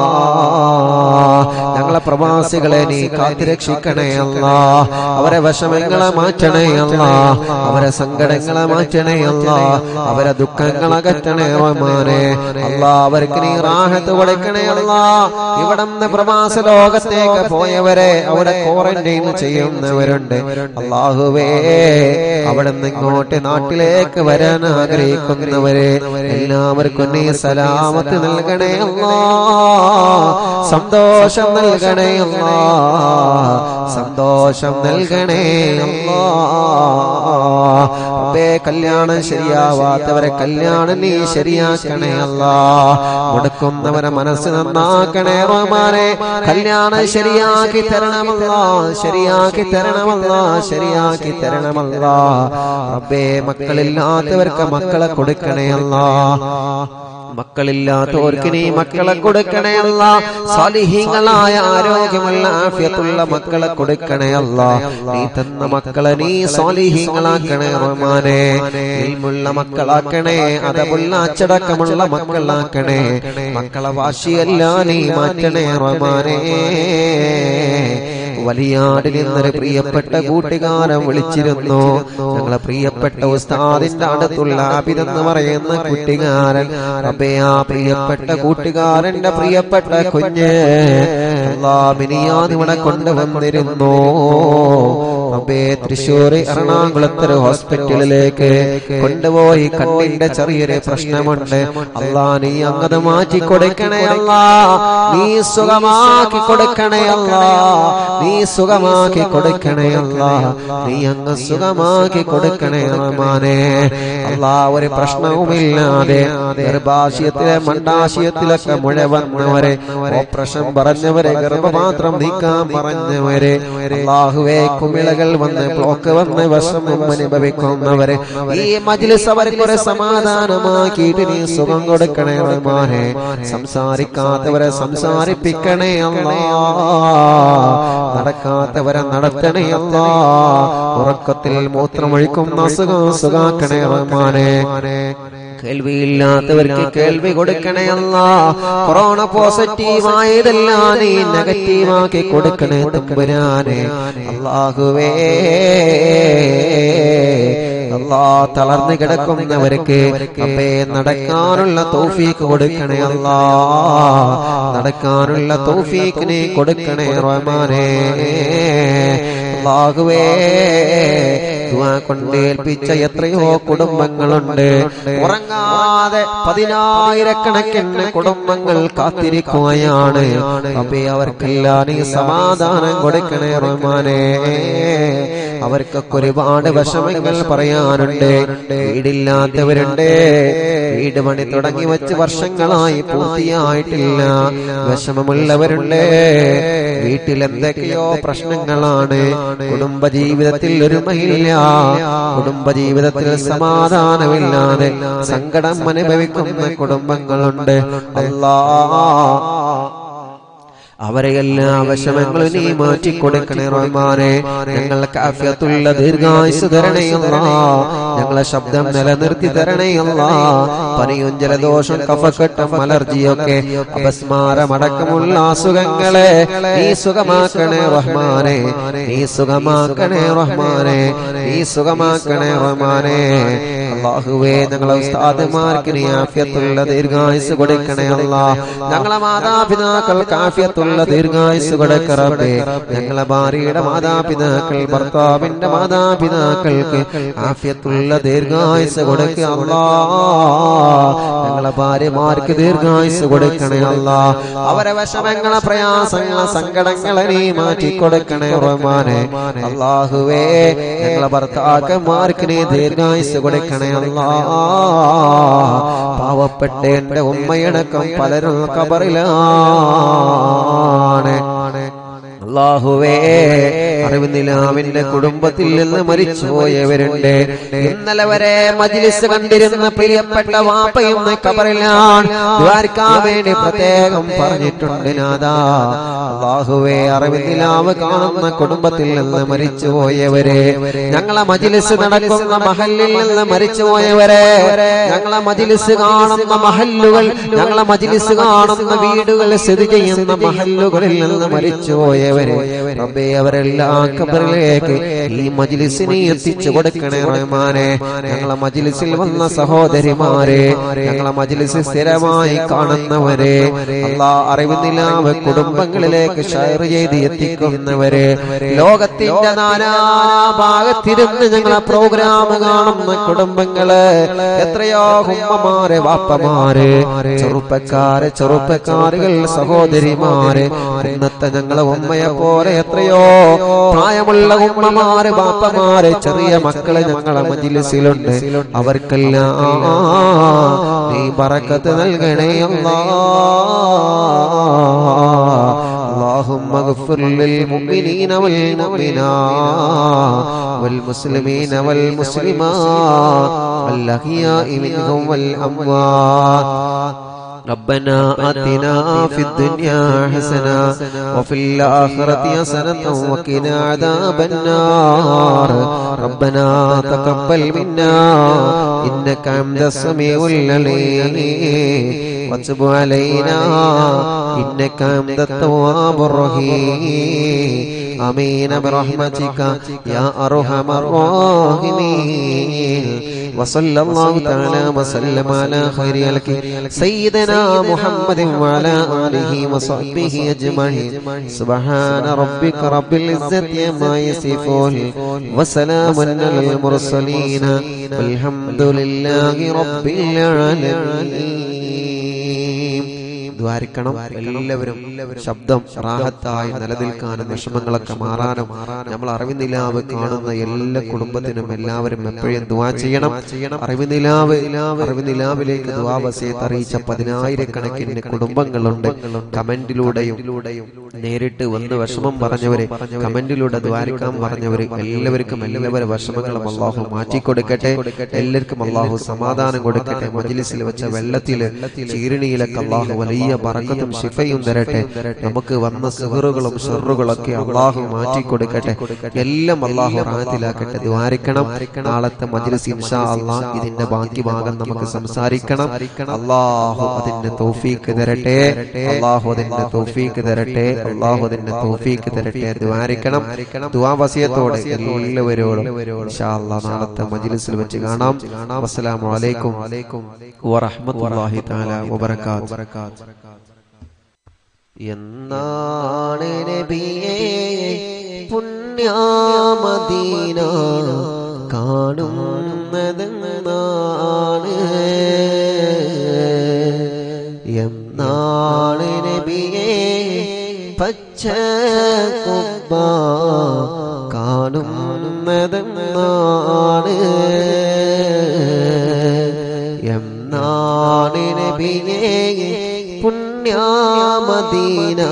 Speaker 1: ഞങ്ങളെ പ്രവാസികളെ നീ കാത്തിരക്ഷിക്കണേ അല്ലാ അവരെ വിഷമങ്ങളെ മാറ്റണേ അല്ലാ അവരെ സങ്കടങ്ങളെ മാറ്റണേ അല്ലാ അവരെ ദുഃഖങ്ങളെ അകറ്റണേ റഹ്മാനെ അല്ലാ അവർക്ക് നീ റാഹത്ത് കൊടുക്കണേ അല്ലാ ഇവിടെ നിന്ന് പ്രവാസ ലോകത്തേക്ക് പോയവരെ അവിടെ ക്വാറന്റൈൻ ചെയ്യുന്നവരുണ്ട് അള്ളാഹുവേ അവിടെ നിന്ന് ഇങ്ങോട്ട് നാട്ടിലേക്ക് വരാൻ ആഗ്രഹിക്കുന്നവരെ എല്ലാവർക്കും നീ സലാമത്ത് നൽകണേ അല്ലാ സന്തോഷം നൽകണേ അല്ലാ സന്തോഷം നൽകണേ അല്ലാ റബ്ബേ കല്യാണം ശരിയാവാത്തവരെ കല്യാണം നീ ശരിയാക്കണേ അല്ലാ മുടക്കുന്നവരെ മനസ്സ് നന്നാക്കണേ റഹ്മാനെ കല്യാണം ശരിയാക്കി തരണമല്ല ശരിയാക്കി തരണമല്ല ശരിയാക്കി തരണമല്ല റബ്ബേ മക്കളില്ലാത്തവർക്ക് മക്കളെ കൊടുക്കണേ അല്ലാ മക്കളില്ലാത്തവർക്ക് നീ മക്കളെ കൊടുക്കണേ അല്ല സാലിഹീങ്ങളായ ആരോഗ്യമുള്ള ആഫ്യത്തുള്ള മക്കളെ കൊടുക്കണേ അല്ല നീ തന്ന മക്കളെ നീ സാലിഹീങ്ങളാക്കണേ റഹ്മാനെ ഇൽമുള്ള മക്കളാക്കണേ അതമുള്ള അച്ചടക്കമുള്ള മക്കളാക്കണേ മക്കളെ വാശിയല്ല നീ മാറ്റണേ റഹ്മാനെ വലിയാടിൽ നിന്നൊരു പ്രിയപ്പെട്ട കൂട്ടുകാരൻ വിളിച്ചിരുന്നു ഞങ്ങളെ പ്രിയപ്പെട്ട ഉസ്താദിന്റെ അടുത്തുള്ള ആബിദെന്ന് പറയുന്ന കുട്ടികാരൻ അബേ ആ പ്രിയപ്പെട്ട കൂട്ടുകാരന്റെ പ്രിയപ്പെട്ട കുഞ്ഞ് അള്ളാമിനിയാൻ ഇവിടെ കൊണ്ടുവന്നിരുന്നു അബേ തൃശ്ശൂർ എറണാകുളത്തൊരു ഹോസ്പിറ്റലിലേക്ക് കൊണ്ടുപോയി കണ്ണിന്റെ ചെറിയൊരു പ്രശ്നമുണ്ട് അല്ലാ നീ അങ്ങത് മാറ്റി കൊടുക്കണേ അല്ലാ നീ സുഖമാക്കി കൊടുക്കണേ അല്ലാ നീ സുഖമാക്കി കൊടുക്കണേ അല്ലാ നീ അങ്ങ് സുഖമാക്കി കൊടുക്കണേ റഹ്മാനെ അല്ലാ ഒരു പ്രശ്നവുമില്ലാതെ ഗർഭാശയത്തിലെ മണ്ടാശയത്തിലൊക്കെ മുഴ വന്നവരെ ഓപ്പറേഷൻ പറഞ്ഞവരെ ഗർഭപാത്രം നീക്കാൻ പറഞ്ഞവരെ അള്ളാഹുവേ കുമിളകൾ വന്ന് ബ്ലോക്ക് വന്ന് വിഷമം അനുഭവിക്കുന്നവരെ ഈ മജ്ലിസ് അവർക്ക് ഒരു സമാധാനമാക്കിയിട്ട് നീ സുഖം കൊടുക്കണേ റഹ്മാനെ സംസാരിക്കാത്തവരെ സംസാരിപ്പിക്കണേ അല്ലാ നടക്കാത്തവരെ നടത്തണേ അല്ലാ ഉറക്കത്തിൽ മൂത്രമൊഴിക്കുന്ന അസുഖം സുഖാക്കണേ റഹ്മാനെ കേൾവിയില്ലാത്തവർക്ക് കേൾവി കൊടുക്കണേ അല്ല കൊറോണ പോസിറ്റീവ് ആയതെല്ലാം നീ നെഗറ്റീവ് ആക്കി കൊടുക്കണേ തമ്പുരാനെ അള്ളാഹുവേ അല്ലാ തളർന്നു കിടക്കുന്നവർക്ക് അപ്പേ നടക്കാനുള്ള തൗഫീക്ക് കൊടുക്കണേ അല്ലാ നടക്കാനുള്ള തൗഫീക്ക് നീ കൊടുക്കണേ റഹ്മാനേ അല്ലാഹുവേ ദുആ കൊണ്ട് ഏൽപ്പിച്ച എത്രയോ കുടുംബങ്ങളുണ്ട് ഉറങ്ങാതെ പതിനായിരക്കണക്കിന് കുടുംബങ്ങൾ കാത്തിരിക്കുകയാണ് അപ്പേ അവർക്കെല്ലാം നീ സമാധാനം കൊടുക്കണേ റഹ്മാനേ അവർക്കൊക്കെ ഒരുപാട് വിഷമങ്ങൾ പറയാനുണ്ട് വീടില്ലാത്തവരുണ്ട് വീട് പണി തുടങ്ങി വെച്ച് വർഷങ്ങളായി പൂർത്തിയായിട്ടില്ല വിഷമമുള്ളവരുണ്ട് വീട്ടിൽ എന്തൊക്കെയോ പ്രശ്നങ്ങളാണ് കുടുംബജീവിതത്തിൽ ഒരുമയില്ല കുടുംബജീവിതത്തിൽ സമാധാനമില്ലാതെ സങ്കടം അനുഭവിക്കുന്ന കുടുംബങ്ങളുണ്ട് അല്ലാ അവരെ എല്ലാ വിഷമങ്ങളും നീ മാറ്റി കൊടുക്കണേ റഹ്മാനെ ഞങ്ങൾക്ക് ആഫിയത്തുള്ള ദീർഘായുസ് തരണയല്ല ഞങ്ങളെ ശബ്ദം നിലനിർത്തി തരണയല്ല പനിയും ജലദോഷം കഫക്കെട്ടും അലർജിയൊക്കെ അപസ്മാരമടക്കമുള്ള അസുഖങ്ങളെ നീ സുഖമാക്കണേ റഹ്മാനെ നീ സുഖമാക്കണേ റഹ്മാനെ നീ സുഖമാക്കണേ റഹ്മാനെ അള്ളാഹുവേ ഞങ്ങളെ ഉസ്താദുമാർക്ക് നീ ആഫിയത്തുള്ള ദീർഘായുസ് കൊടുക്കണേ അല്ല ഞങ്ങളെ മാതാപിതാക്കൾക്ക് ആഫിയത്തുള്ള ദീർഘായുസ് കൊടുക്കറബേ ഞങ്ങളെ ഭാര്യയുടെ മാതാപിതാക്കൾ ഭർത്താവിന്റെ മാതാപിതാക്കൾക്ക് ആഫിയത്തുള്ള ദീർഘായുസ് കൊടുക്കുക അല്ലാ ഞങ്ങളെ ഭാര്യമാർക്ക് ദീർഘായുസ് കൊടുക്കണേ അല്ല അവരെ വിഷമങ്ങളെ പ്രയാസങ്ങളെ സങ്കടങ്ങളെ നീ മാറ്റി കൊടുക്കണേ റഹ്മാനെ അള്ളാഹുവേ ഞങ്ങളെ ഭർത്താക്കന്മാർക്ക് നീ ദീർഘായുസ് കൊടുക്കണേ അല്ലാ പാവപ്പെട്ട എന്റെ ഉമ്മയടക്കം പലരും കബറിലാണ് അള്ളാഹുവേ അറിവുനിലാവിന്റെ കുടുംബത്തിൽ നിന്ന് മരിച്ചുപോയവരുണ്ട് ഇന്നലെ വരെ മജ്ലിസ് കണ്ടിരുന്ന പ്രിയപ്പെട്ട വാപ്പയും കബറിലാണ് ദ്വാരക്കാൻ വേണ്ടി പ്രത്യേകം പറഞ്ഞിട്ടുണ്ട് നാദാ അള്ളാഹുവേ അറിവുനിലാവ് കാണുന്ന കുടുംബത്തിൽ നിന്ന് മരിച്ചുപോയവരെ ഞങ്ങളെ മജ്ലിസ് നടക്കുന്ന മഹലിൽ നിന്ന് മരിച്ചുപോയവരെ ഞങ്ങളെ മജ്ലിസ് കാണുന്ന മഹല്ലുകൾ ഞങ്ങളെ മജ്ലിസ് കാണുന്ന വീടുകൾ സ്ഥിതി ചെയ്യുന്ന മഹല്ലുകളിൽ നിന്ന് മരിച്ചുപോയവരെ റബ്ബേ അവരെല്ലാം കബറിലേക്ക് ഈ മജ്ലിസിനെ എത്തിച്ചു കൊടുക്കണേ റഹ്മാനെ ഞങ്ങളെ മജ്ലിസിൽ വന്ന സഹോദരിമാരെ ഞങ്ങളെ മജ്ലിസ് സ്ഥിരമായി കാണുന്നവരെ അല്ലാ അറിവുന്നില്ലാവ് കുടുംബങ്ങളിലേക്ക് ഷെയർ ചെയ്ത് എത്തിക്കുന്നവരെ ലോകത്തിന്റെ നാനാ ഭാഗത്തിരുന്ന് ഞങ്ങളെ പ്രോഗ്രാം കാണുന്ന കുടുംബങ്ങള് എത്രയോ ഉമ്മമാരെ വാപ്പമാര് ചെറുപ്പക്കാര് ചെറുപ്പക്കാരുകൾ സഹോദരിമാര് ഇന്നത്തെ ഞങ്ങളെ ഉമ്മയെ പോലെ എത്രയോ പ്രായമുള്ള ഉമ്മമാര് ബാപ്പമാര് ചെറിയ മക്കള് ഞങ്ങളെ മജിലിസിലുണ്ട് അവർക്കെല്ലാം നീ പറക്കത്ത് നൽകണേ അല്ലാ اللهم اغفر للمؤمنين والمؤمنات والمسلمين والمسلمات الأحياء منهم والأموات ربنا آتنا في الدنيا حسنة وفي الآخرة حسنة وقنا عذاب النار ربنا تقبل منا إنك أنت السميع العليم وتب علينا إنك أنت التواب الرحيم آمين برحمتك يا أرحم الراحمين وصلى الله تعالى وسلم على خير خلق سيدنا محمد وعلى آله وصحبه أجمعين سبحان ربك رب العزة عما يصفون وسلام على المرسلين والحمد لله رب العالمين ദ്വാരിക്കണം എല്ലാവരും ശബ്ദം റാഹത്തായി നിലനിൽക്കാനും വിഷമങ്ങളൊക്കെ മാറാനും നമ്മൾ അറിവിനിലാവ് കാണുന്ന എല്ലാ കുടുംബത്തിനും എല്ലാവരും എപ്പോഴും ദ്വാ ചെയ്യണം അറിവിനിലാവ് അറിവിനിലാവിലേക്ക് ദ്വാവസയത്ത് അറിയിച്ച പതിനായിരക്കണക്കിന് കുടുംബങ്ങളുണ്ട് കമന്റിലൂടെയും നേരിട്ട് വന്ന് വിഷമം പറഞ്ഞവര് കമന്റിലൂടെ ദ്വാരിക്കാൻ പറഞ്ഞവര് എല്ലാവർക്കും എല്ലാവരും വിഷമങ്ങളും അള്ളാഹു മാറ്റിക്കൊടുക്കട്ടെ എല്ലാവർക്കും അള്ളാഹു സമാധാനം കൊടുക്കട്ടെ മജിലിസിൽ വെച്ച വെള്ളത്തില് ചീരണിയിലൊക്കെ അള്ളാഹു വലിയ ബറക്കത്തും ശിഫയും തരട്ടെ നമുക്ക് വന്ന സിഹറുകളും ഷെറുകളൊക്കെ അള്ളാഹു മാറ്റിക്കൊടുക്കട്ടെ എല്ലാം അള്ളാഹു റാഹത്തിലാക്കട്ടെ ദ്വാരിക്കണം നാളത്തെ മജ്ലിസ് ഇൻഷാ അള്ളാഹ് ഇതിന്റെ ബാക്കി ഭാഗം നമുക്ക് സംസാരിക്കണം അള്ളാഹു അതിന്റെ തൗഫീക്ക് തരട്ടെ അള്ളാഹു അതിന്റെ തൗഫീക്ക് തരട്ടെ അള്ളാഹു അതിന്റെ തൗഫീക്ക് തരട്ടെ ദ്വാരിക്കണം ദ്വാവസ്യത്തോടെ എല്ലാവരോടും ഇൻഷാ അള്ളാഹ് നാളത്തെ മജ്ലിസിൽ വെച്ച് കാണാം അസ്സലാമു അലൈക്കും വറഹ്മത്തുള്ളാഹി തആല വബറകാതുഹു എന്നാണ് നബിയെ പുണ്യാമദീന കാണുന്നതെന്നാണ് എന്നാണ് നബിയെ പച്ച കുബ്ബ കാണുന്നതെന്നാണ് എന്നാണ് നബിയെ പുണ്യാമദീന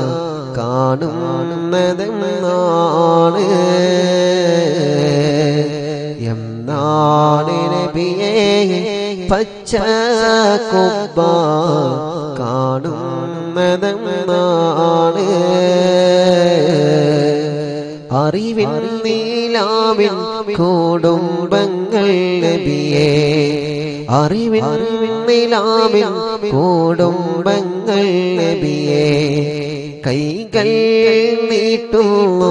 Speaker 1: കാണുന്നതെന്നാണ് എന്നാണ് നബിയെ പച്ച കുബ്ബ കാണുന്നതെന്നാണ് അറിവിൻ നീലാവിൻ കുടുംബങ്ങൾ നബിയേ അറിവിൻ നിലാവിൻ കുടുംബങ്ങൾ നബിയേ കൈകൾ നീട്ടുന്നു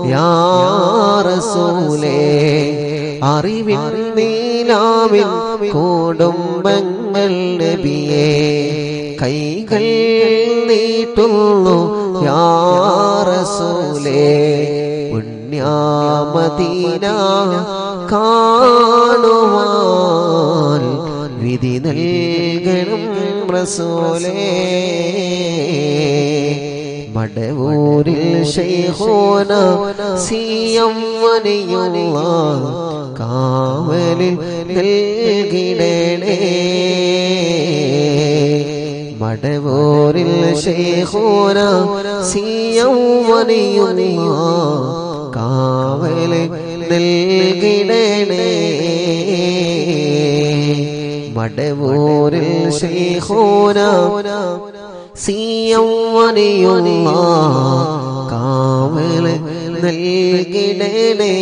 Speaker 1: യാറസൂലേ അറിവിൻ നീലാവിൻ കുടുംബങ്ങൾ നബിയേ കൈകൾ നീട്ടുന്നു യാറസൂലേ പുണ്യാമദീന കാണുവാൻ വിധി നൽകണം റസൂലേ മടവൂരിൽ ശൈഖോന സിയം വനിയുള്ള കാവലിൽ നൽകിടണേ മടവൂരിൽ ശൈഖോന സിയം വനിയുള്ള കാവലിൽ നൽകിടണേ മടവൂരിൽ ശൈഖോന സിയവനിയുള്ള കാവല് നൽകിടണേ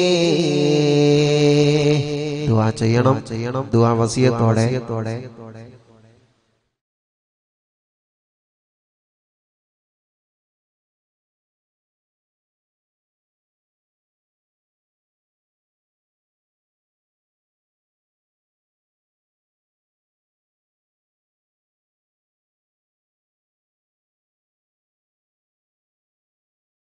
Speaker 1: ദുആ ചെയ്യണം ചെയ്യണം ദുആ വസിയത്തോടെ